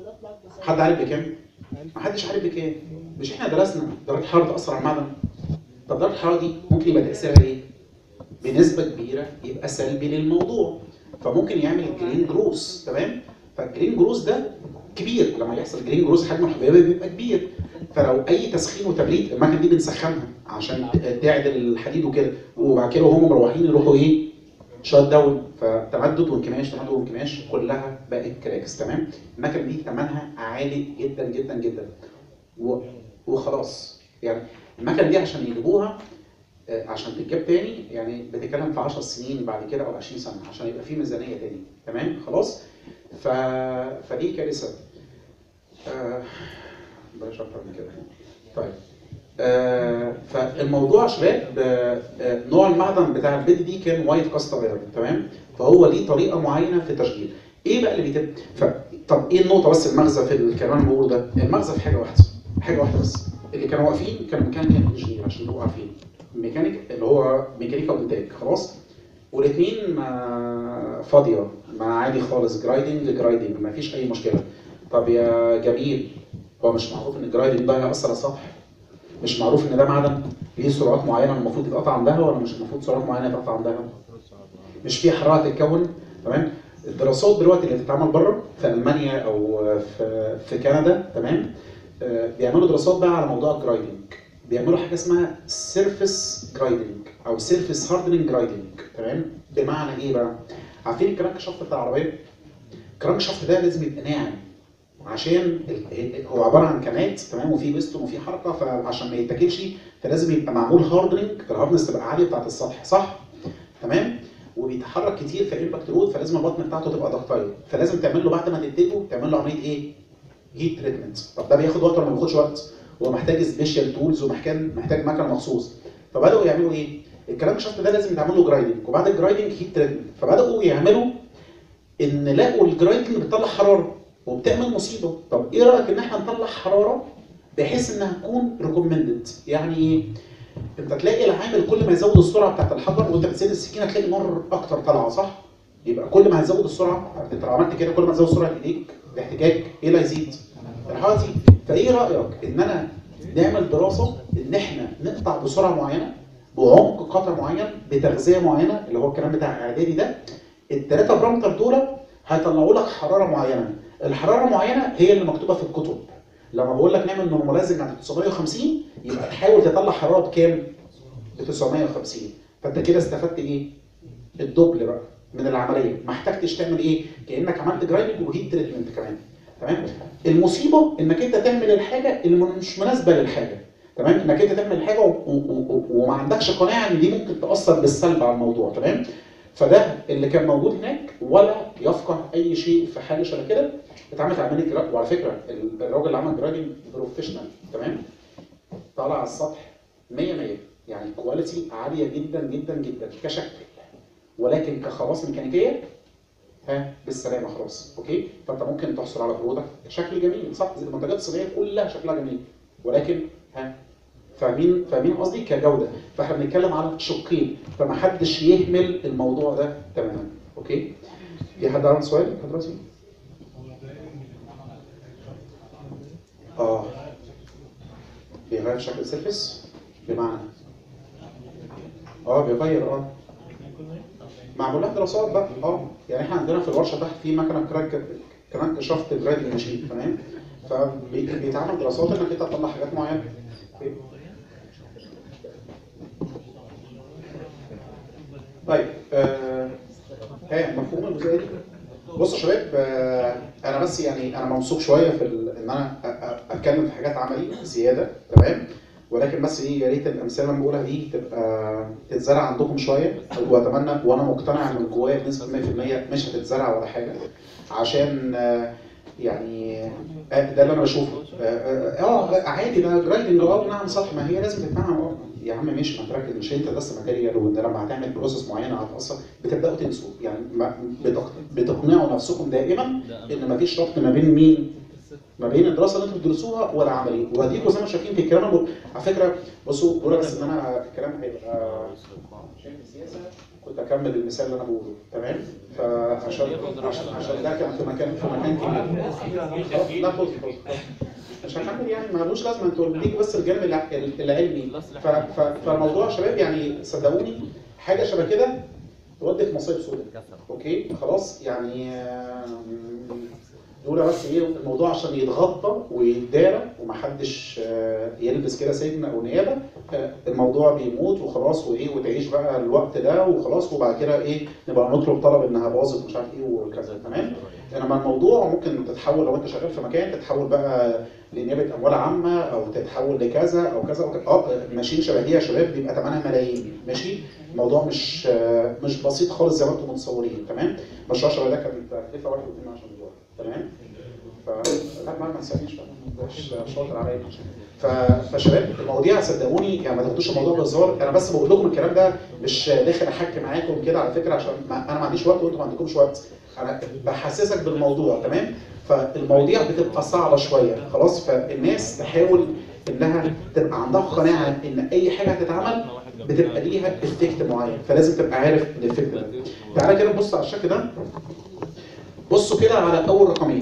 حد عارف بكام محدش عارف بكام مش احنا درسنا درجه الحراره تاثر على المعدن طب درجه الحراره دي ممكن يبقى تاثيرها ايه بنسبه كبيره يبقى سلبي للموضوع فممكن يعمل جرين جروس تمام فالجرين جروس ده كبير لما يحصل جرين جروس حجم الحبيبه بيبقى كبير فلو اي تسخين وتبريد المكنه دي بنسخنها عشان تعدل الحديد وكده وبعد كده وهم مروحين يروحوا ايه شات داون فتمدد وانكماش تمدد وانكماش كلها بقت كراكس تمام المكنه دي ثمنها عالي جدا جدا جدا و... وخلاص يعني المكنه دي عشان يجيبوها آه، عشان تتجاب تاني يعني بتتكلم في 10 سنين بعد كده او 20 سنه عشان يبقى في ميزانيه تاني تمام خلاص ف... فدي كارثه آه، بلاش اكتر من كده طيب آه، فالموضوع يا شباب آه، آه، نوع المعدن بتاع البيد دي كان وايت كاست ايرون تمام فهو ليه طريقه معينه في التشغيل ايه بقى اللي بيتم ف... طب ايه النقطه بس المغزى في الكلام اللي بقوله ده المغزى في حاجه واحده حاجه واحده بس اللي كانوا واقفين كانوا ميكانيكال انجينير عشان تبقوا عارفين ميكانيك اللي هو ميكانيكا وانتاج خلاص والاثنين ما فاضيه ما عادي خالص جرايدنج جرايدنج ما فيش اي مشكله طب يا جميل هو مش معروف ان الجرايدنج ده هيأثر على السطح مش معروف ان ده معدن ليه سرعات معينه المفروض يتقطع عندها ولا مش المفروض سرعات معينه يتقطع عندها مش في حراره تتكون تمام الدراسات دلوقتي اللي بتتعمل بره في المانيا او في في كندا تمام آه، بيعملوا دراسات بقى على موضوع الجرايدنج بيعملوا حاجه اسمها سيرفيس جرايدنج او سيرفيس هاردنج جرايدنج تمام بمعنى ايه بقى عارفين الكرانك شافت بتاع العربيه الكرانك شافت ده لازم يبقى ناعم عشان ال- هو عباره عن كمات تمام وفي بستون وفي حركه فعشان ما يتاكلش فلازم يبقى معمول هاردنج الهاردنس تبقى عاليه بتاعت السطح صح تمام وبيتحرك كتير في امباكت رود فلازم البطن بتاعته تبقى ضغطيه فلازم تعمل له بعد ما تنتجه تعمل له عمليه ايه؟ هيت تريتمنت طب ده بياخد وقت ولا ما بياخدش وقت؟ هو محتاج سبيشال تولز ومحتاج محتاج مكنه مخصوص فبداوا يعملوا ايه؟ الكلام شفت ده لازم يتعمل له جرايدنج وبعد الجرايدنج هيت تريتمنت فبداوا يعملوا ان لقوا الجرايدنج بتطلع حراره وبتعمل مصيبه طب ايه رايك ان احنا نطلع حراره بحيث انها تكون ريكومندد يعني ايه؟ انت تلاقي العامل كل ما يزود السرعه بتاعت الحجر وانت بتسيب السكينه تلاقي نار اكتر طالعه صح؟ يبقى كل ما هتزود السرعه انت لو عملت كده كل ما تزود سرعه ايديك الاحتكاك ايه اللي هيزيد؟ الحراره تزيد فايه رايك ان انا نعمل دراسه ان احنا نقطع بسرعه معينه بعمق قطع معين بتغذيه معينه اللي هو الكلام بتاع اعدادي ده الثلاثه برامتر دول هيطلعوا لك حراره معينه الحراره معينه هي اللي مكتوبه في الكتب لما بقول لك نعمل نورماليزنج عند 950 يبقى تحاول تطلع حراره بكام؟ ب 950 فانت كده استفدت ايه؟ الدبل بقى من العمليه ما احتجتش تعمل ايه؟ كانك عملت جرايدنج وهيت تريتمنت كمان تمام؟ المصيبه انك انت تعمل الحاجه اللي مش مناسبه للحاجه تمام؟ انك انت تعمل حاجه و- و- و- وما عندكش قناعه ان دي ممكن تاثر بالسلب على الموضوع تمام؟ فده اللي كان موجود هناك ولا يفقه اي شيء في حاجه شبه كده اتعملت عمليه جرا- وعلى فكره ال- الراجل اللي عمل جرايدنج بروفيشنال تمام؟ طالع على السطح 100 100 يعني كواليتي عاليه جدا جدا جدا كشكل ولكن كخواص ميكانيكيه ها بالسلامه خلاص اوكي فانت ممكن تحصل على برودكت شكل جميل صح زي المنتجات الصينيه كلها شكلها جميل ولكن ها فاهمين فاهمين قصدي كجوده فاحنا بنتكلم على شقين فما حدش يهمل الموضوع ده تماما اوكي في حد عنده سؤال لحد دلوقتي؟ اه بيغير شكل السيرفيس بمعنى اه بيغير اه معمول لها دراسات بقى اه يعني احنا عندنا في الورشه تحت في مكنه كراك كراك شافت جرايدنج ماشين تمام فبيتعمل دراسات انك انت تطلع حاجات معينه أوكي. طيب آه ها مفهوم الجزئيه دي؟ بصوا يا شباب آه انا بس يعني انا موثوق شويه في ال- ان انا أ- أ- اتكلم في حاجات عملي زياده تمام ولكن بس ايه يا ريت الامثله اللي أنا بقولها دي تبقى تتزرع عندكم شويه واتمنى وانا مقتنع من جوايا بنسبه 100% مش هتتزرع ولا حاجه عشان آه، يعني آه، ده اللي انا بشوفه اه آه، آه، عادي ده جرايدنج اه نعم صح ما هي لازم تتنعم اه يا عم ماشي ما تركز مش انت بس ماتيريال وان لما هتعمل بروسيس معينه هتاثر بتبداوا تنسوا يعني ما- بتق- بتقنعوا نفسكم دائما ان مفيش ربط ما بين مين ما بين الدراسه اللي انتوا بتدرسوها والعملي وهديكوا زي ما شايفين في الكلام اللي- على فكره بصوا بقول بس ان انا الكلام هيبقى عشان السياسه كنت اكمل المثال اللي انا بقوله تمام فعشان عشان عشان ده كان في مكان في مكان كبير خلاص، لا خد خد مش هكمل يعني ملوش لازمه انتوا ليكوا بس الجانب الع- العلمي ف- ف- فالموضوع يا شباب يعني صدقوني حاجه شبه كده تودي في مصايب سوداء اوكي خلاص يعني آم، دول بس ايه الموضوع عشان يتغطى ويتدارى ومحدش آه، يلبس كده سجن او نيابه آه، الموضوع بيموت وخلاص وايه وتعيش بقى الوقت ده وخلاص وبعد كده ايه نبقى نطلب طلب انها باظت ومش عارف ايه وكذا تمام انما الموضوع ممكن تتحول لو انت شغال في مكان تتحول بقى لنيابه اموال عامه او تتحول لكذا او كذا او كذا اه ماشيين شبه دي يا شباب بيبقى ثمنها ملايين ماشي الموضوع مش آه، مش بسيط خالص زي ما انتم متصورين تمام مشروع شبه ده كان تكلفه 1.2 دولار تمام ف لا ما ما تسالنيش بقى مش شاطر عليا ف... فشباب المواضيع صدقوني يعني ما تاخدوش الموضوع بهزار انا بس بقول لكم الكلام ده مش داخل احكي معاكم كده على فكره عشان ما... انا ما عنديش وقت وانتم ما عندكمش وقت انا بحسسك بالموضوع تمام فالمواضيع بتبقى صعبه شويه خلاص فالناس تحاول انها تبقى عندها قناعه ان اي حاجه هتتعمل بتبقى ليها افكت معين فلازم تبقى عارف الافكت ده تعالى كده نبص على الشكل ده بصوا كده على اول رقمين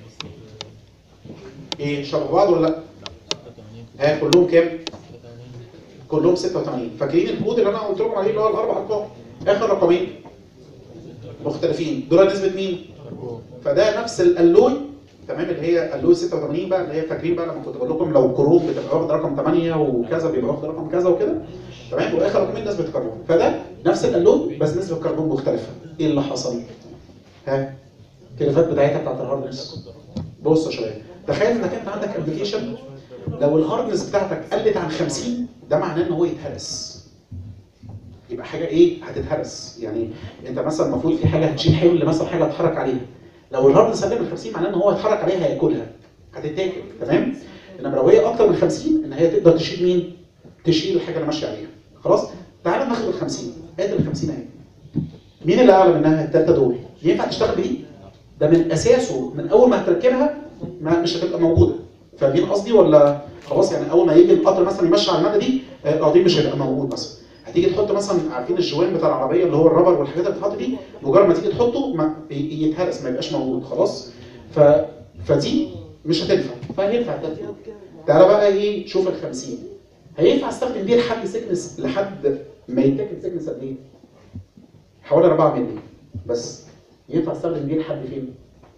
ايه شبه بعض ولا لا؟ ها كلهم كام؟ كلهم 86 فاكرين الكود اللي انا قلت لكم عليه اللي هو الاربع ارقام اخر رقمين مختلفين دول نسبه مين؟ فده نفس الالوي تمام اللي هي الوي 86 بقى اللي هي فاكرين بقى لما كنت بقول لكم لو كروم بتبقى واخد رقم 8 وكذا بيبقى واخد رقم كذا وكده تمام واخر رقمين نسبه كربون فده نفس الالوي بس نسبه كربون مختلفه ايه اللي حصل؟ ها الكلفات بتاعتها بتاعت الهاردنس بص يا شباب تخيل انك انت عندك ابلكيشن لو الهاردنس بتاعتك قلت عن 50 ده معناه ان هو يتهرس يبقى حاجه ايه هتتهرس يعني انت مثلا المفروض في حاجه هتشيل حمل مثلا حاجه تتحرك عليها لو الهاردنس اقل من 50 معناه ان هو هيتحرك عليها هياكلها هتتاكل تمام انما لو هي اكتر من 50 ان هي تقدر تشيل مين تشيل الحاجه اللي ماشيه عليها خلاص تعال ناخد ال 50 ادي ال 50 اهي مين اللي اعلى منها الثلاثه دول ينفع تشتغل بدي ده من اساسه من اول ما هتركبها ما مش هتبقى موجوده فاهمين قصدي ولا خلاص يعني اول ما يجي القطر مثلا يمشي على الماده دي آه، اه دي مش هيبقى موجود مثلا هتيجي تحط مثلا عارفين الجوان بتاع العربيه اللي هو الرابر والحاجات اللي بتتحط دي مجرد ما تيجي تحطه ما ي- يتهرس ما يبقاش موجود خلاص ف فدي مش هتنفع فهينفع التلاتة. تعالى بقى ايه شوف ال 50 هينفع استخدم دي لحد سكنس لحد ما يتاكل سكنس قد ايه؟ حوالي 4 مللي بس ينفع استخدم دي لحد فين؟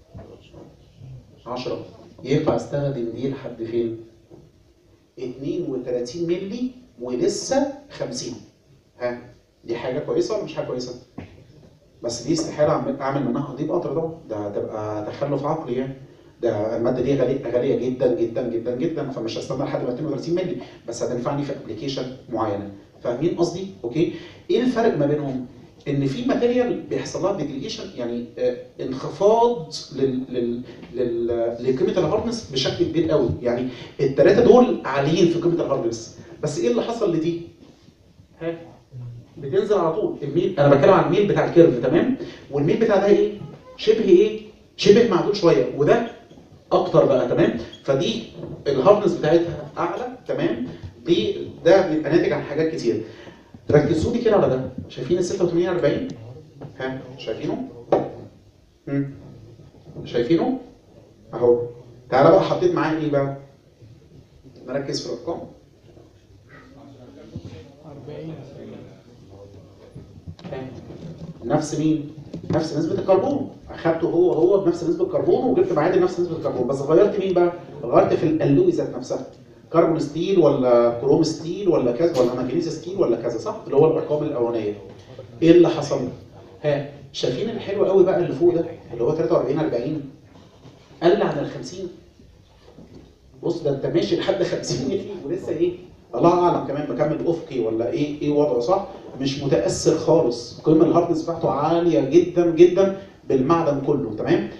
10 ينفع استخدم دي لحد فين؟ 32 مللي ولسه 50 ها دي حاجه كويسه ولا مش حاجه كويسه؟ بس دي استحاله اعمل أعمل منها قضيب قطر ده ده هتبقى تخلف عقلي يعني ده الماده دي غاليه غاليه جدا جدا جدا جدا فمش هستنى لحد ما 32 مللي بس هتنفعني في ابلكيشن معينه فاهمين قصدي؟ اوكي؟ ايه الفرق ما بينهم؟ ان في ماتيريال بيحصل لها ديجريجيشن يعني آه، انخفاض لل لل لل لقيمه الهاردنس بشكل كبير قوي يعني الثلاثه دول عاليين في قيمه الهاردنس بس ايه اللي حصل لدي؟ ها بتنزل على طول الميل انا بتكلم عن الميل بتاع الكيرف تمام والميل بتاع ده ايه؟ شبه ايه؟ شبه معدول شويه وده اكتر بقى تمام فدي الهاردنس بتاعتها اعلى تمام دي ده بيبقى ناتج عن حاجات كتير ركزوا لي كده على ده شايفين ال 86 40 ها شايفينه مم. شايفينه اهو تعالى بقى حطيت معاه ايه بقى نركز في الارقام 40 ها. نفس مين نفس نسبة الكربون اخدته هو هو بنفس نسبة الكربون وجبت معادن نفس نسبة الكربون بس غيرت مين بقى غيرت في الالوي ذات نفسها كربون ستيل ولا كروم ستيل ولا كذا ولا مغنيز ستيل ولا كذا صح اللي هو الارقام الاولانيه ايه اللي حصل ها شايفين الحلو قوي بقى اللي فوق ده اللي هو 43 40 قل عن ال 50 بص ده انت ماشي لحد 50 مللي ولسه ايه الله اعلم كمان مكمل افقي ولا ايه ايه وضعه صح مش متاثر خالص قيمه الهاردنس بتاعته عاليه جدا جدا بالمعدن كله تمام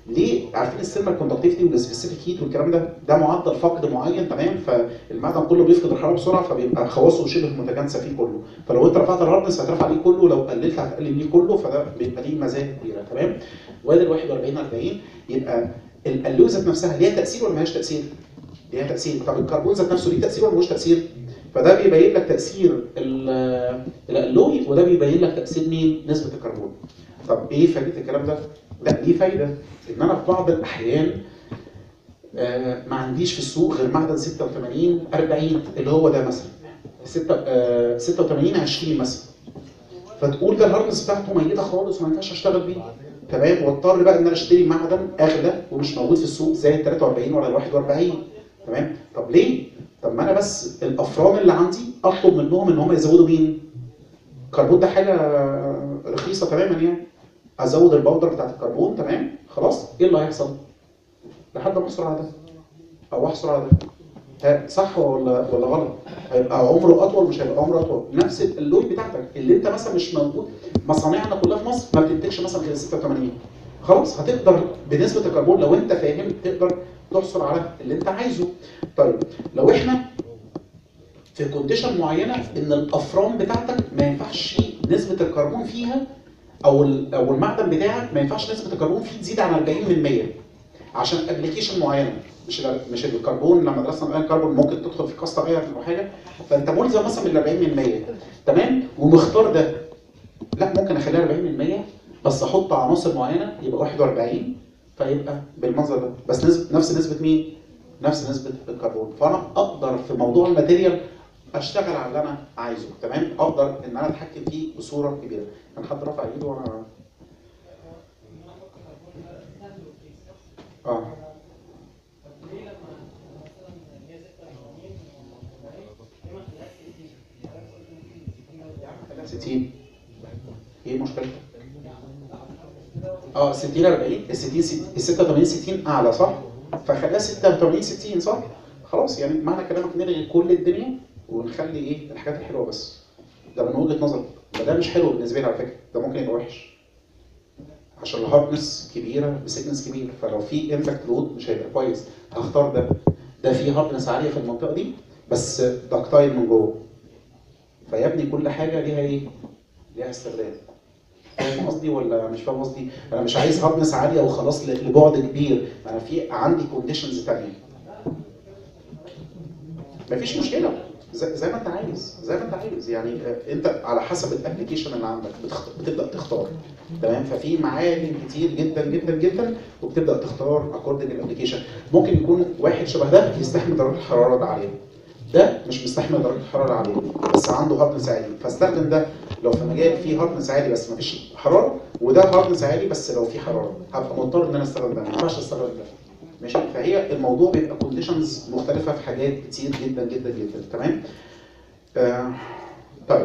ليه عارفين السيرمال كوندكتيفيتي والسبيسيفيك هيت والكلام ده ده معدل فقد معين تمام فالمعدن كله بيفقد الحراره بسرعه فبيبقى خواصه شبه متجانسه فيه كله فلو انت رفعت الهاردنس هترفع عليه كله لو قللت هتقلل ليه كله فده بيبقى ليه مزايا كبيره تمام وادي ال 41 40 يبقى الالوي ذات نفسها ليها تاثير ولا مالهاش تاثير؟ ليها تاثير طب الكربون ذات نفسه ليه تاثير ولا ملوش تاثير؟ فده بيبين لك تاثير ال- الالوي وده بيبين لك تاثير مين؟ نسبه الكربون طب ايه فائده الكلام ده؟ لا ليه فايده ان انا في بعض الاحيان آه، ما عنديش في السوق غير معدن 86 40 اللي هو ده مثلا 6 آه، 86 20 مثلا فتقول ده الهاردنس بتاعته ميته خالص وما ينفعش اشتغل بيه تمام واضطر بقى ان انا اشتري معدن اغلى ومش موجود في السوق زي ال 43 ولا ال 41 تمام طب ليه؟ طب ما انا بس الافران اللي عندي اطلب منهم ان هم يزودوا مين؟ الكربون ده حاجه رخيصه تماما يعني ازود البودر بتاعت الكربون تمام خلاص ايه اللي هيحصل؟ لحد ما احصل على ده او احصل على ده ها، صح ولا ولا غلط؟ هيبقى عمره اطول مش هيبقى عمره اطول نفس اللوي بتاعتك اللي انت مثلا مش موجود مصانعنا كلها في مصر ما بتنتجش مثلا غير 86 خلاص هتقدر بنسبه الكربون لو انت فاهم تقدر تحصل على اللي انت عايزه طيب لو احنا في كونديشن معينه ان الافران بتاعتك ما ينفعش نسبه الكربون فيها او ال- او المعدن بتاعك ما ينفعش نسبه الكربون فيه تزيد عن 40 من 100 عشان ابلكيشن معينه مش ال- مش الكربون لما درسنا الان كربون ممكن تدخل في كاستر ايرون او حاجه فانت ملزم مثلا بال 40 من 100 تمام ومختار ده لا ممكن اخليها 40 من 100 بس احط عناصر معينه يبقى 41 فيبقى بالمنظر ده بس نسبه نفس نسبه مين؟ نفس نسبه الكربون فانا اقدر في موضوع الماتيريال اشتغل على اللي انا عايزه تمام اقدر ان انا اتحكم فيه بصوره كبيره كان حد رفع ايده وانا اه خليها 60 ايه المشكله؟ اه 60 40 ال 60 ست- ال 86 60 اعلى صح؟ فخليها 86 60 صح؟ خلاص يعني معنى كلامك نلغي كل الدنيا ونخلي ايه الحاجات الحلوه بس ده من وجهه نظري ده, ده مش حلو بالنسبه لي على فكره ده ممكن يبقى وحش عشان الهاردنس كبيره بسيكنس كبير فلو في امباكت لود مش هيبقى كويس هختار ده ده فيه هاردنس عاليه في المنطقه دي بس دكتايل من جوه فيبني كل حاجه ليها ايه؟ ليها استخدام فاهم قصدي ولا مش فاهم قصدي؟ انا مش عايز هاردنس عاليه وخلاص ل- لبعد كبير انا في عندي كونديشنز ثانيه مفيش مشكله زي, زي ما انت عايز زي ما انت عايز يعني آه، انت على حسب الابلكيشن اللي عندك بتخ... بتبدا تختار تمام ففي معالم كتير جدا جدا جدا وبتبدا تختار اكوردنج الابلكيشن ممكن يكون واحد شبه ده يستحمل درجه الحراره العاليه ده مش مستحمل درجه الحراره العاليه بس عنده هاردنس عالي فاستخدم ده لو في مجال فيه هاردنس عالي بس مفيش حراره وده هاردنس عالي بس لو فيه حراره هبقى مضطر ان انا استخدم ده ما ينفعش استخدم ده ماشي فهي الموضوع بيبقى كونديشنز مختلفه في حاجات كتير جدا جدا جدا تمام آه طيب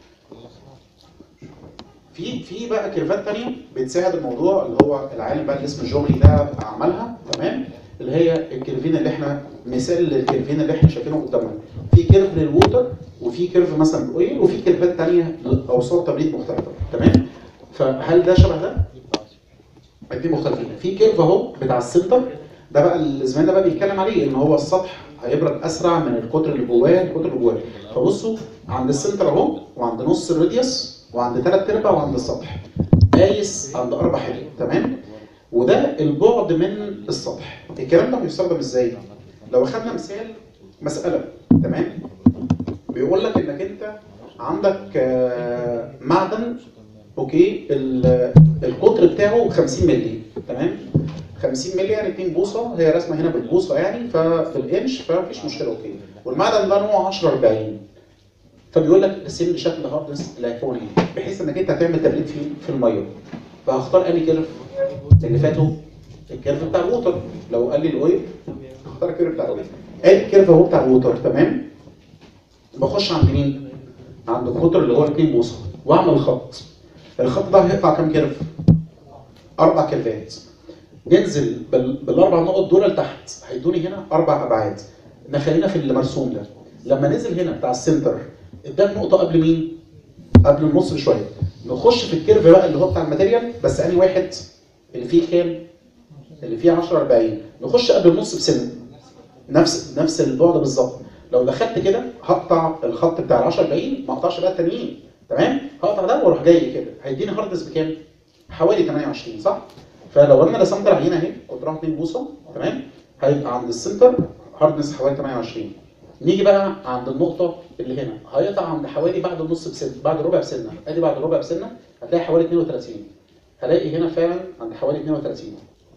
في في بقى كيرفات تانية بتساعد الموضوع اللي هو العالم بقى اللي اسمه جومري ده عملها تمام اللي هي الكيرفين اللي احنا مثال للكيرفين اللي احنا شايفينه قدامنا في كيرف للووتر وفي كيرف مثلا للاويل وفي كيرفات تانية لاوساط تبريد مختلفه تمام فهل ده شبه ده؟ الاثنين مختلفين في كيرف اهو بتاع السنتر ده بقى اللي زماننا بقى بيتكلم عليه ان هو السطح هيبرد اسرع من القطر اللي جواه القطر اللي جواه فبصوا عند السنتر اهو وعند نص الراديوس وعند ثلاث ارباع وعند السطح قايس عند اربع حدود تمام وده البعد من السطح الكلام ده بيستخدم ازاي لو اخدنا مثال مساله تمام بيقول لك انك انت عندك آه، معدن اوكي ال- القطر بتاعه 50 مللي تمام 50 مللي يعني 2 بوصه هي رسمه هنا بالبوصه يعني ففي الانش فمفيش مشكله اوكي والمعدن ده نوعه 10 40 فبيقول لك ارسم لي شكل هاردنس اللي هيكون ايه بحيث انك انت هتعمل تبريد في في الميه فهختار انهي كيرف اللي فاتوا الكيرف بتاع الووتر لو قال لي الاويل هختار الكيرف بتاع الاويل ادي الكيرف اهو بتاع الووتر تمام بخش عند مين؟ عند القطر اللي هو 2 بوصه واعمل خط الخط ده هيقطع كام كيرف؟ اربع كيرفات ننزل بال... بالاربع نقط دول لتحت هيدوني هنا اربع ابعاد نخلينا في اللي مرسوم ده لما نزل هنا بتاع السنتر اداك نقطه قبل مين؟ قبل النص بشويه نخش في الكيرف بقى اللي هو بتاع الماتيريال بس انهي واحد اللي فيه كام؟ اللي فيه 10 40 نخش قبل النص بسنه نفس نفس البعد بالظبط لو دخلت كده هقطع الخط بتاع ال 10 40 ما اقطعش بقى التانيين تمام هقطع ده واروح جاي كده هيديني هاردنس بكام؟ حوالي 28 صح؟ فلو انا رسمت العينه اهي قطرها 2 بوصه تمام هيبقى عند السنتر هاردنس حوالي 28 نيجي بقى عند النقطه اللي هنا هيقطع عند حوالي بعد النص بسنه بعد ربع بسنه ادي بعد ربع بسنه هتلاقي حوالي 32 هلاقي هنا فعلا عند حوالي 32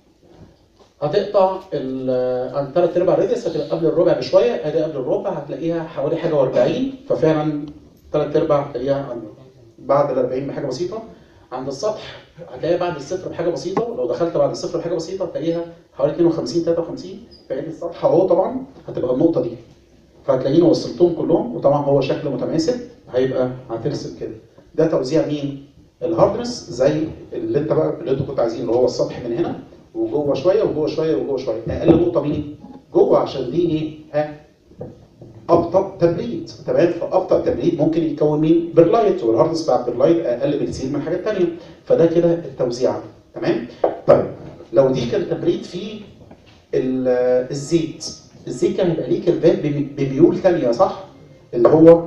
هتقطع ال- عند ثلاث ارباع ريديوس هتبقى قبل الربع بشويه ادي قبل الربع هتلاقيها حوالي حاجه و40 ففعلا ثلاث ارباع هتلاقيها عند بعد ال 40 بحاجه بسيطه عند السطح هتلاقيها بعد الصفر بحاجه بسيطه لو دخلت بعد الصفر بحاجه بسيطه هتلاقيها حوالي 52 53 فادي السطح اهو طبعا هتبقى النقطه دي فهتلاقيني وصلتهم كلهم وطبعا هو شكل متماثل هيبقى هترسم كده ده توزيع مين؟ الهاردنس زي اللي انت بقى اللي انتوا كنتوا عايزينه اللي هو السطح من هنا وجوه شويه وجوه شويه وجوه شويه اقل نقطه مين؟ جوه عشان دي ايه؟ ها؟ ابطا تبريد تمام فابطا تبريد ممكن يتكون مين؟ برلايت والهاردنس بتاع البرلايت اقل بكثير من حاجات ثانيه فده كده التوزيع تمام؟ طيب لو دي كان تبريد في ال- الزيت الزيت كان هيبقى ليه كيرفات بم- بميول ثانيه صح؟ اللي هو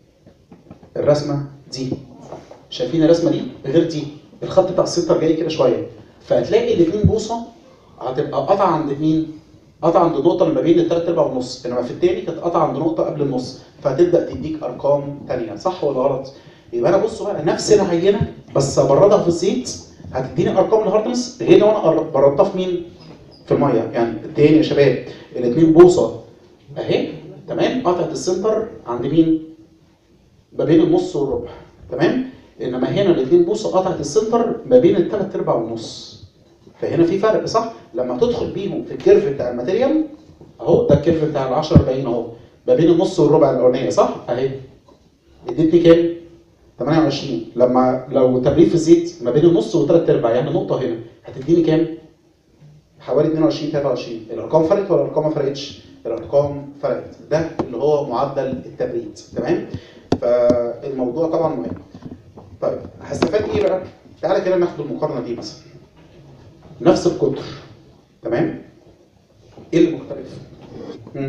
الرسمه دي شايفين الرسمه دي غير دي الخط بتاع السنتر جاي كده شويه فهتلاقي الاثنين بوصه هتبقى قطع عند مين؟ قطع عند النقطه اللي ما بين الثلاث ارباع والنص انما في التاني كانت قطع عند نقطه قبل النص فهتبدا تديك ارقام ثانيه صح ولا غلط؟ يبقى انا بصوا بقى نفس العينه بس ابردها في الزيت هتديني ارقام الهاردنس غير لو انا قر- بردتها في مين؟ في الميه يعني تاني يا شباب الاثنين بوصه اهي تمام قطعه السنتر عند مين؟ ما بين النص والربع تمام؟ انما هنا الاثنين بوصه قطعه السنتر ما بين الثلاث ارباع والنص فهنا في فرق صح؟ لما تدخل بيهم في الكيرف بتاع الماتيريال اهو ده الكيرف بتاع ال 10 40 اهو ما بين النص والربع الاولانيه صح؟ اهي ادتني كام؟ 28 لما لو تبريد في الزيت ما بين النص وثلاث ارباع يعني نقطه هنا هتديني كام؟ حوالي 22 23 الارقام فرقت ولا الارقام ما فرقتش؟ الارقام فرقت ده اللي هو معدل التبريد تمام؟ فالموضوع طبعا مهم طيب هستفاد ايه بقى؟ تعالى كده ناخد المقارنه دي مثلا نفس القطر تمام؟ ايه المختلف؟ مم.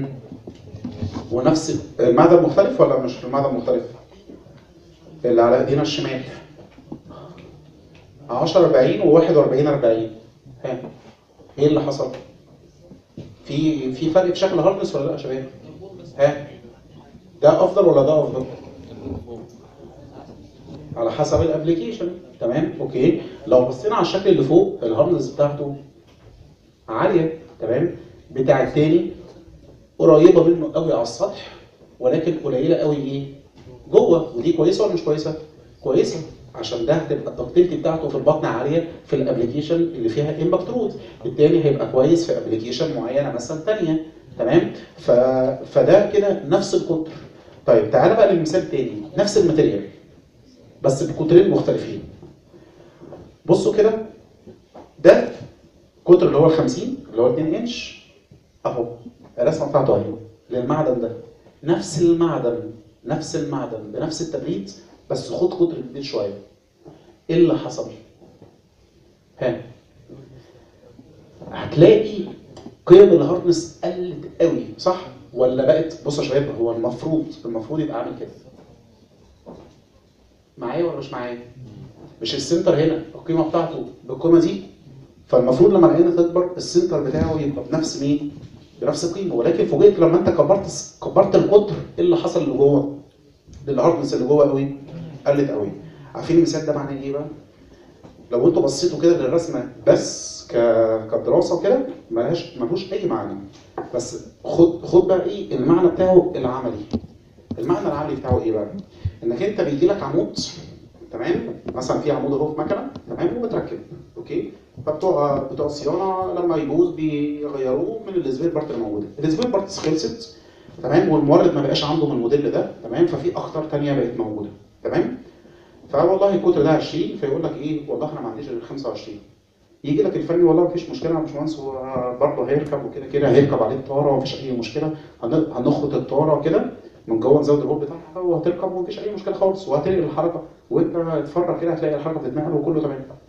ونفس المعدن مختلف ولا مش المعدن مختلف؟ اللي على ايدينا الشمال 10 40 و41 40 ها ايه اللي حصل؟ في في فرق في شكل هاردنس ولا لا يا شباب؟ ها ده افضل ولا ده افضل؟ على حسب الابلكيشن تمام اوكي لو بصينا على الشكل اللي فوق الهاردنس بتاعته عاليه تمام بتاع التاني قريبه منه قوي على السطح ولكن قليله قوي ايه جوه ودي كويسه ولا مش كويسه كويسه عشان ده هتبقى الدكتيلتي بتاعته في البطن عاليه في الابلكيشن اللي فيها امباكت رود التاني هيبقى كويس في ابلكيشن معينه مثلا ثانيه تمام ف... فده كده نفس القطر طيب تعالى بقى للمثال التاني نفس الماتيريال بس بقطرين مختلفين بصوا كده ده قطر اللي هو 50 اللي هو 2 انش اهو الرسمه بتاعته اهي للمعدن ده نفس المعدن نفس المعدن بنفس التبريد بس خد قطر جديد شويه ايه اللي حصل؟ ها هتلاقي قيم الهاردنس قلت قوي صح؟ ولا بقت بصوا يا شباب هو المفروض المفروض يبقى عامل كده معايا ولا مش معايا؟ مش السنتر هنا القيمه بتاعته بالقيمه دي فالمفروض لما العينه تكبر السنتر بتاعه يبقى بنفس مين؟ بنفس القيمه ولكن فوجئت لما انت كبرت كبرت القطر ايه اللي حصل اللي جوه؟ الهاردنس اللي جوه قوي قلت قوي عارفين المثال ده معناه ايه بقى؟ لو انتوا بصيتوا كده للرسمه بس ك... كدراسه كده ملهاش ملوش اي معنى بس خد خد بقى ايه المعنى بتاعه العملي المعنى العملي بتاعه ايه بقى؟ انك انت بيجي لك عمود تمام مثلا في عمود اهو في مكنه تمام وبتركب اوكي فبتوع بتوع الصيانه لما يبوظ بيغيروه من السبير بارت الموجوده السبير بارتس خلصت تمام والمورد ما بقاش عنده من الموديل ده تمام ففي اخطار ثانيه بقت موجوده تمام فوالله الكتر ده 20 فيقول لك ايه والله انا ما عنديش غير 25 يجي لك الفني والله مفيش مشكله يا باشمهندس هو برضه هيركب وكده كده هيركب عليه الطاره ومفيش اي مشكله هن- هنخرط الطاره كده من جوه نزود الهوب بتاعها وهتركب ومفيش اي مشكله خالص وهتنقل الحركه وانت اتفرج كده هتلاقي الحركه بتتنقل وكله تمام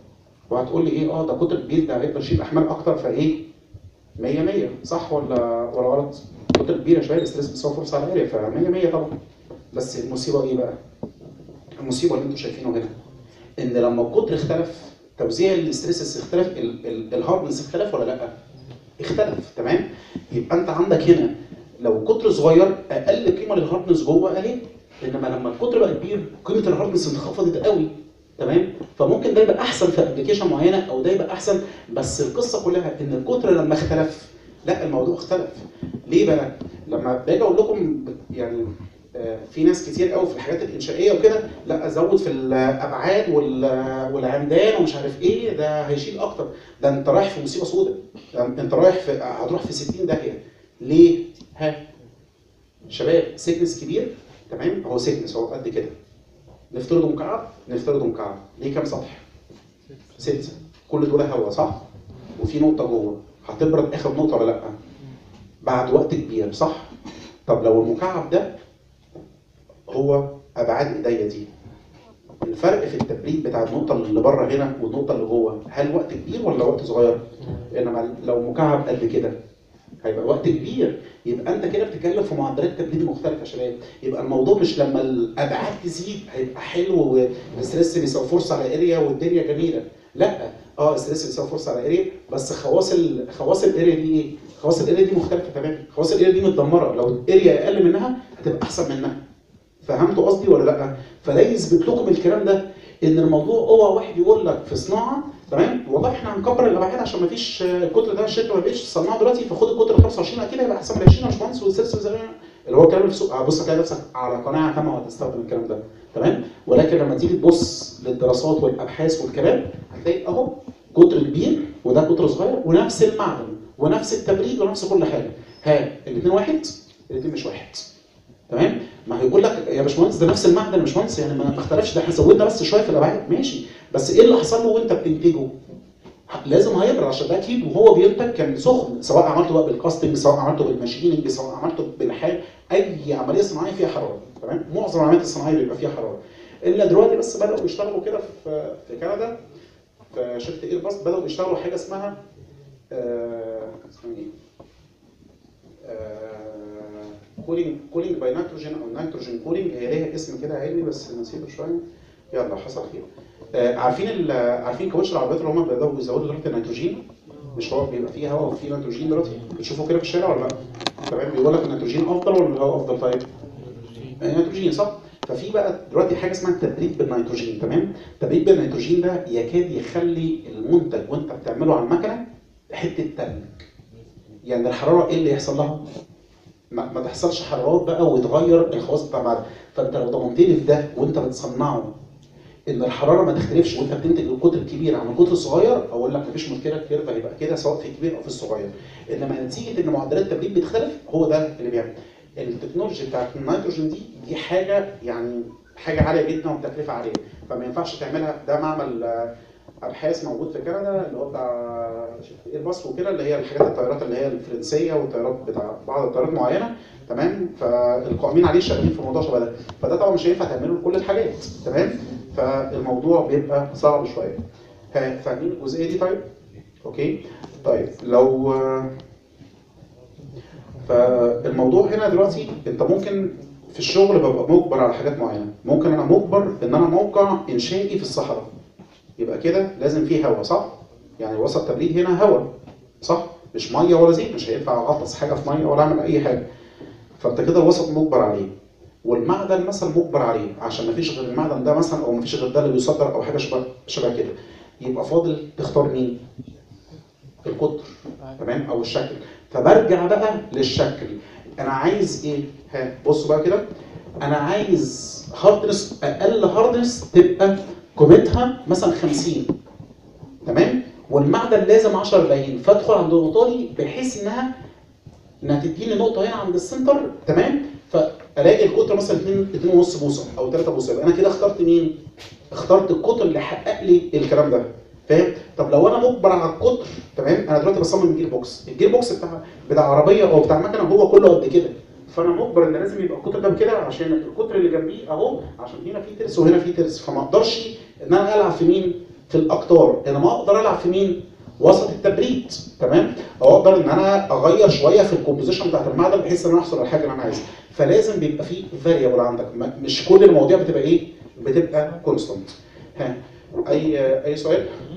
وهتقول لي ايه اه ده قطر كبير ده هيقدر يشيل احمال اكتر فايه 100 100 صح ولا ولا غلط؟ قطر كبير يا شباب ستريس بيساوي فرصه على الاريا ف 100 100 طبعا بس المصيبه ايه بقى؟ المصيبه اللي انتم شايفينه هنا ان لما القطر اختلف توزيع الاستريسز اختلف ال- ال- الهاردنس اختلف ولا لا؟ اختلف تمام؟ يبقى انت عندك هنا لو قطر صغير اقل قيمه للهاردنس جوه اهي انما لما القطر بقى كبير قيمه الهاردنس انخفضت قوي تمام فممكن ده يبقى احسن في ابلكيشن معينه او ده يبقى احسن بس القصه كلها ان القطر لما اختلف لا الموضوع اختلف ليه بقى لما باجي اقول لكم يعني آه، في ناس كتير قوي في الحاجات الانشائيه وكده لا ازود في الابعاد وال- والعمدان ومش عارف ايه ده هيشيل اكتر ده انت رايح في مصيبه سوداء ده انت رايح في هتروح في 60 داهيه ليه؟ ها شباب سيكنس كبير تمام هو سيكنس هو قد كده نفترضه مكعب نفترضه مكعب ليه كام سطح؟ ستة كل دول هوا صح؟ وفي نقطة جوه هتبرد آخر نقطة ولا لأ؟ بعد وقت كبير صح؟ طب لو المكعب ده هو أبعاد إيديا دي الفرق في التبريد بتاع النقطة اللي بره هنا والنقطة اللي جوه هل وقت كبير ولا وقت صغير؟ إنما لو مكعب قد كده هيبقى وقت كبير يبقى انت كده بتتكلم في معدلات تبريد مختلفه يا شباب يبقى الموضوع مش لما الابعاد تزيد هيبقى حلو والستريس بيساوي فرصه على اريا والدنيا جميله لا اه الستريس بيساوي فرصه على اريا بس خواص ال... خواص الاريا دي ايه؟ خواص الاريا دي مختلفه تماما خواص الاريا دي متدمره لو الاريا اقل منها هتبقى احسن منها فهمتوا قصدي ولا لا؟ فده يثبت لكم الكلام ده ان الموضوع اوعى واحد يقول لك في صناعه تمام والله احنا هنكبر الابعاد عشان ما فيش القطر ده الشركه ما بقتش تصنعه دلوقتي فخد القطر 25 اكيد هيبقى احسن من 20 يا باشمهندس والسيرس زي اللي هو الكلام اللي في السوق بص هتلاقي نفسك على قناعه تامه وهتستخدم الكلام ده تمام ولكن لما تيجي تبص للدراسات والابحاث والكلام هتلاقي اهو قطر كبير وده قطر صغير ونفس المعدن ونفس التبريد ونفس كل حاجه ها الاثنين واحد الاثنين مش واحد تمام ما هيقول لك يا باشمهندس ده نفس المعدن يا باشمهندس يعني ما ما اختلفش ده احنا زودنا بس شويه في الابعاد ماشي بس ايه اللي حصل له وانت بتنتجه؟ لازم هيبرد عشان ده اكيد وهو بينتج كان سخن سواء عملته بقى بالكاستنج سواء عملته بالماشيننج سواء عملته بالحال اي عمليه صناعيه فيها حراره تمام معظم العمليات الصناعيه بيبقى فيها حراره الا دلوقتي بس بداوا يشتغلوا كده في في كندا في شركه ايرباص بداوا يشتغلوا حاجه اسمها آه اسمها ايه؟ كولينج كولينج باي نيتروجين او نيتروجين كولينج هي ليها اسم كده علمي بس نسيته شويه يلا حصل خير آه عارفين ال- عارفين كاوتش العربيات اللي هم بداوا يزودوا درجه النيتروجين مش هو بيبقى فيه هواء وفيه نيتروجين دلوقتي بتشوفوا كده في الشارع ولا لا؟ تمام بيقول لك النيتروجين افضل ولا الهواء افضل طيب؟ آه، نيتروجين صح؟ ففي بقى دلوقتي حاجه اسمها التبريد بالنيتروجين تمام؟ التبريد بالنيتروجين ده يكاد يخلي المنتج وانت بتعمله على المكنه حته تلج يعني الحراره ايه اللي يحصل لها؟ ما, ما تحصلش حرارات بقى ويتغير الخواص بتاع بعد فانت لو ضمنت لي في ده وانت بتصنعه ان الحراره ما تختلفش وانت بتنتج القطر الكبير عن القطر الصغير اقول لك مفيش مشكله الكيرف هيبقى كده سواء في الكبير او في الصغير انما نتيجه ان معدلات التبريد بتختلف هو ده اللي بيعمل التكنولوجي بتاعت النيتروجين دي دي حاجه يعني حاجه عاليه جدا وبتكلفه عاليه فما ينفعش تعملها ده معمل آه، ابحاث موجود في كندا اللي هو بتاع ايرباص وكده اللي هي الحاجات الطيارات اللي هي الفرنسيه والطيارات بتاع بعض الطيارات معينه تمام فالقائمين عليه شغالين في موضوع شبه ده فده طبعا مش هينفع تعمله لكل الحاجات تمام فالموضوع بيبقى صعب شويه ها، فاهمين الجزئيه دي طيب اوكي طيب لو فالموضوع هنا دلوقتي انت ممكن في الشغل ببقى مجبر على حاجات معينه ممكن انا مجبر ان انا موقع انشائي في الصحراء يبقى كده لازم فيه هواء صح يعني وسط تبريد هنا هواء صح مش ميه ولا زيت مش هينفع اغطس حاجه في ميه ولا اعمل اي حاجه فانت كده الوسط مجبر عليه والمعدن مثلا مجبر عليه عشان مفيش غير المعدن ده مثلا او مفيش غير ده اللي بيصدر او حاجه شبه شبه كده يبقى فاضل تختار مين؟ القطر تمام او الشكل فبرجع بقى للشكل انا عايز ايه؟ ها بصوا بقى كده انا عايز هاردنس اقل هاردنس تبقى قيمتها مثلا 50 تمام والمعدن لازم 10 باين فادخل عند النقطه دي بحيث انها انها تديني نقطه هنا عند السنتر تمام فالاقي القطر مثلا 2 2.5 بوصه او 3 بوصه يبقى انا كده اخترت مين؟ اخترت القطر اللي حقق لي الكلام ده فاهم؟ طب لو انا مجبر على القطر تمام انا دلوقتي بصمم جير بوكس الجير بوكس بتاع بتاع عربيه او بتاع مكنه هو كله قد كده فانا مجبر ان لازم يبقى القطر ده بكده عشان القطر اللي جنبيه اهو عشان هنا في ترس وهنا في ترس فما اقدرش ان انا العب في مين؟ في الاقطار انما اقدر العب في مين؟ وسط التبريد تمام؟ او اقدر ان انا اغير شويه في الكومبوزيشن بتاعت المعدن بحيث ان انا احصل على الحاجه اللي انا عايزها فلازم بيبقى في فاريبل عندك ما- مش كل المواضيع بتبقى ايه؟ بتبقى كونستانت ها اي اي سؤال؟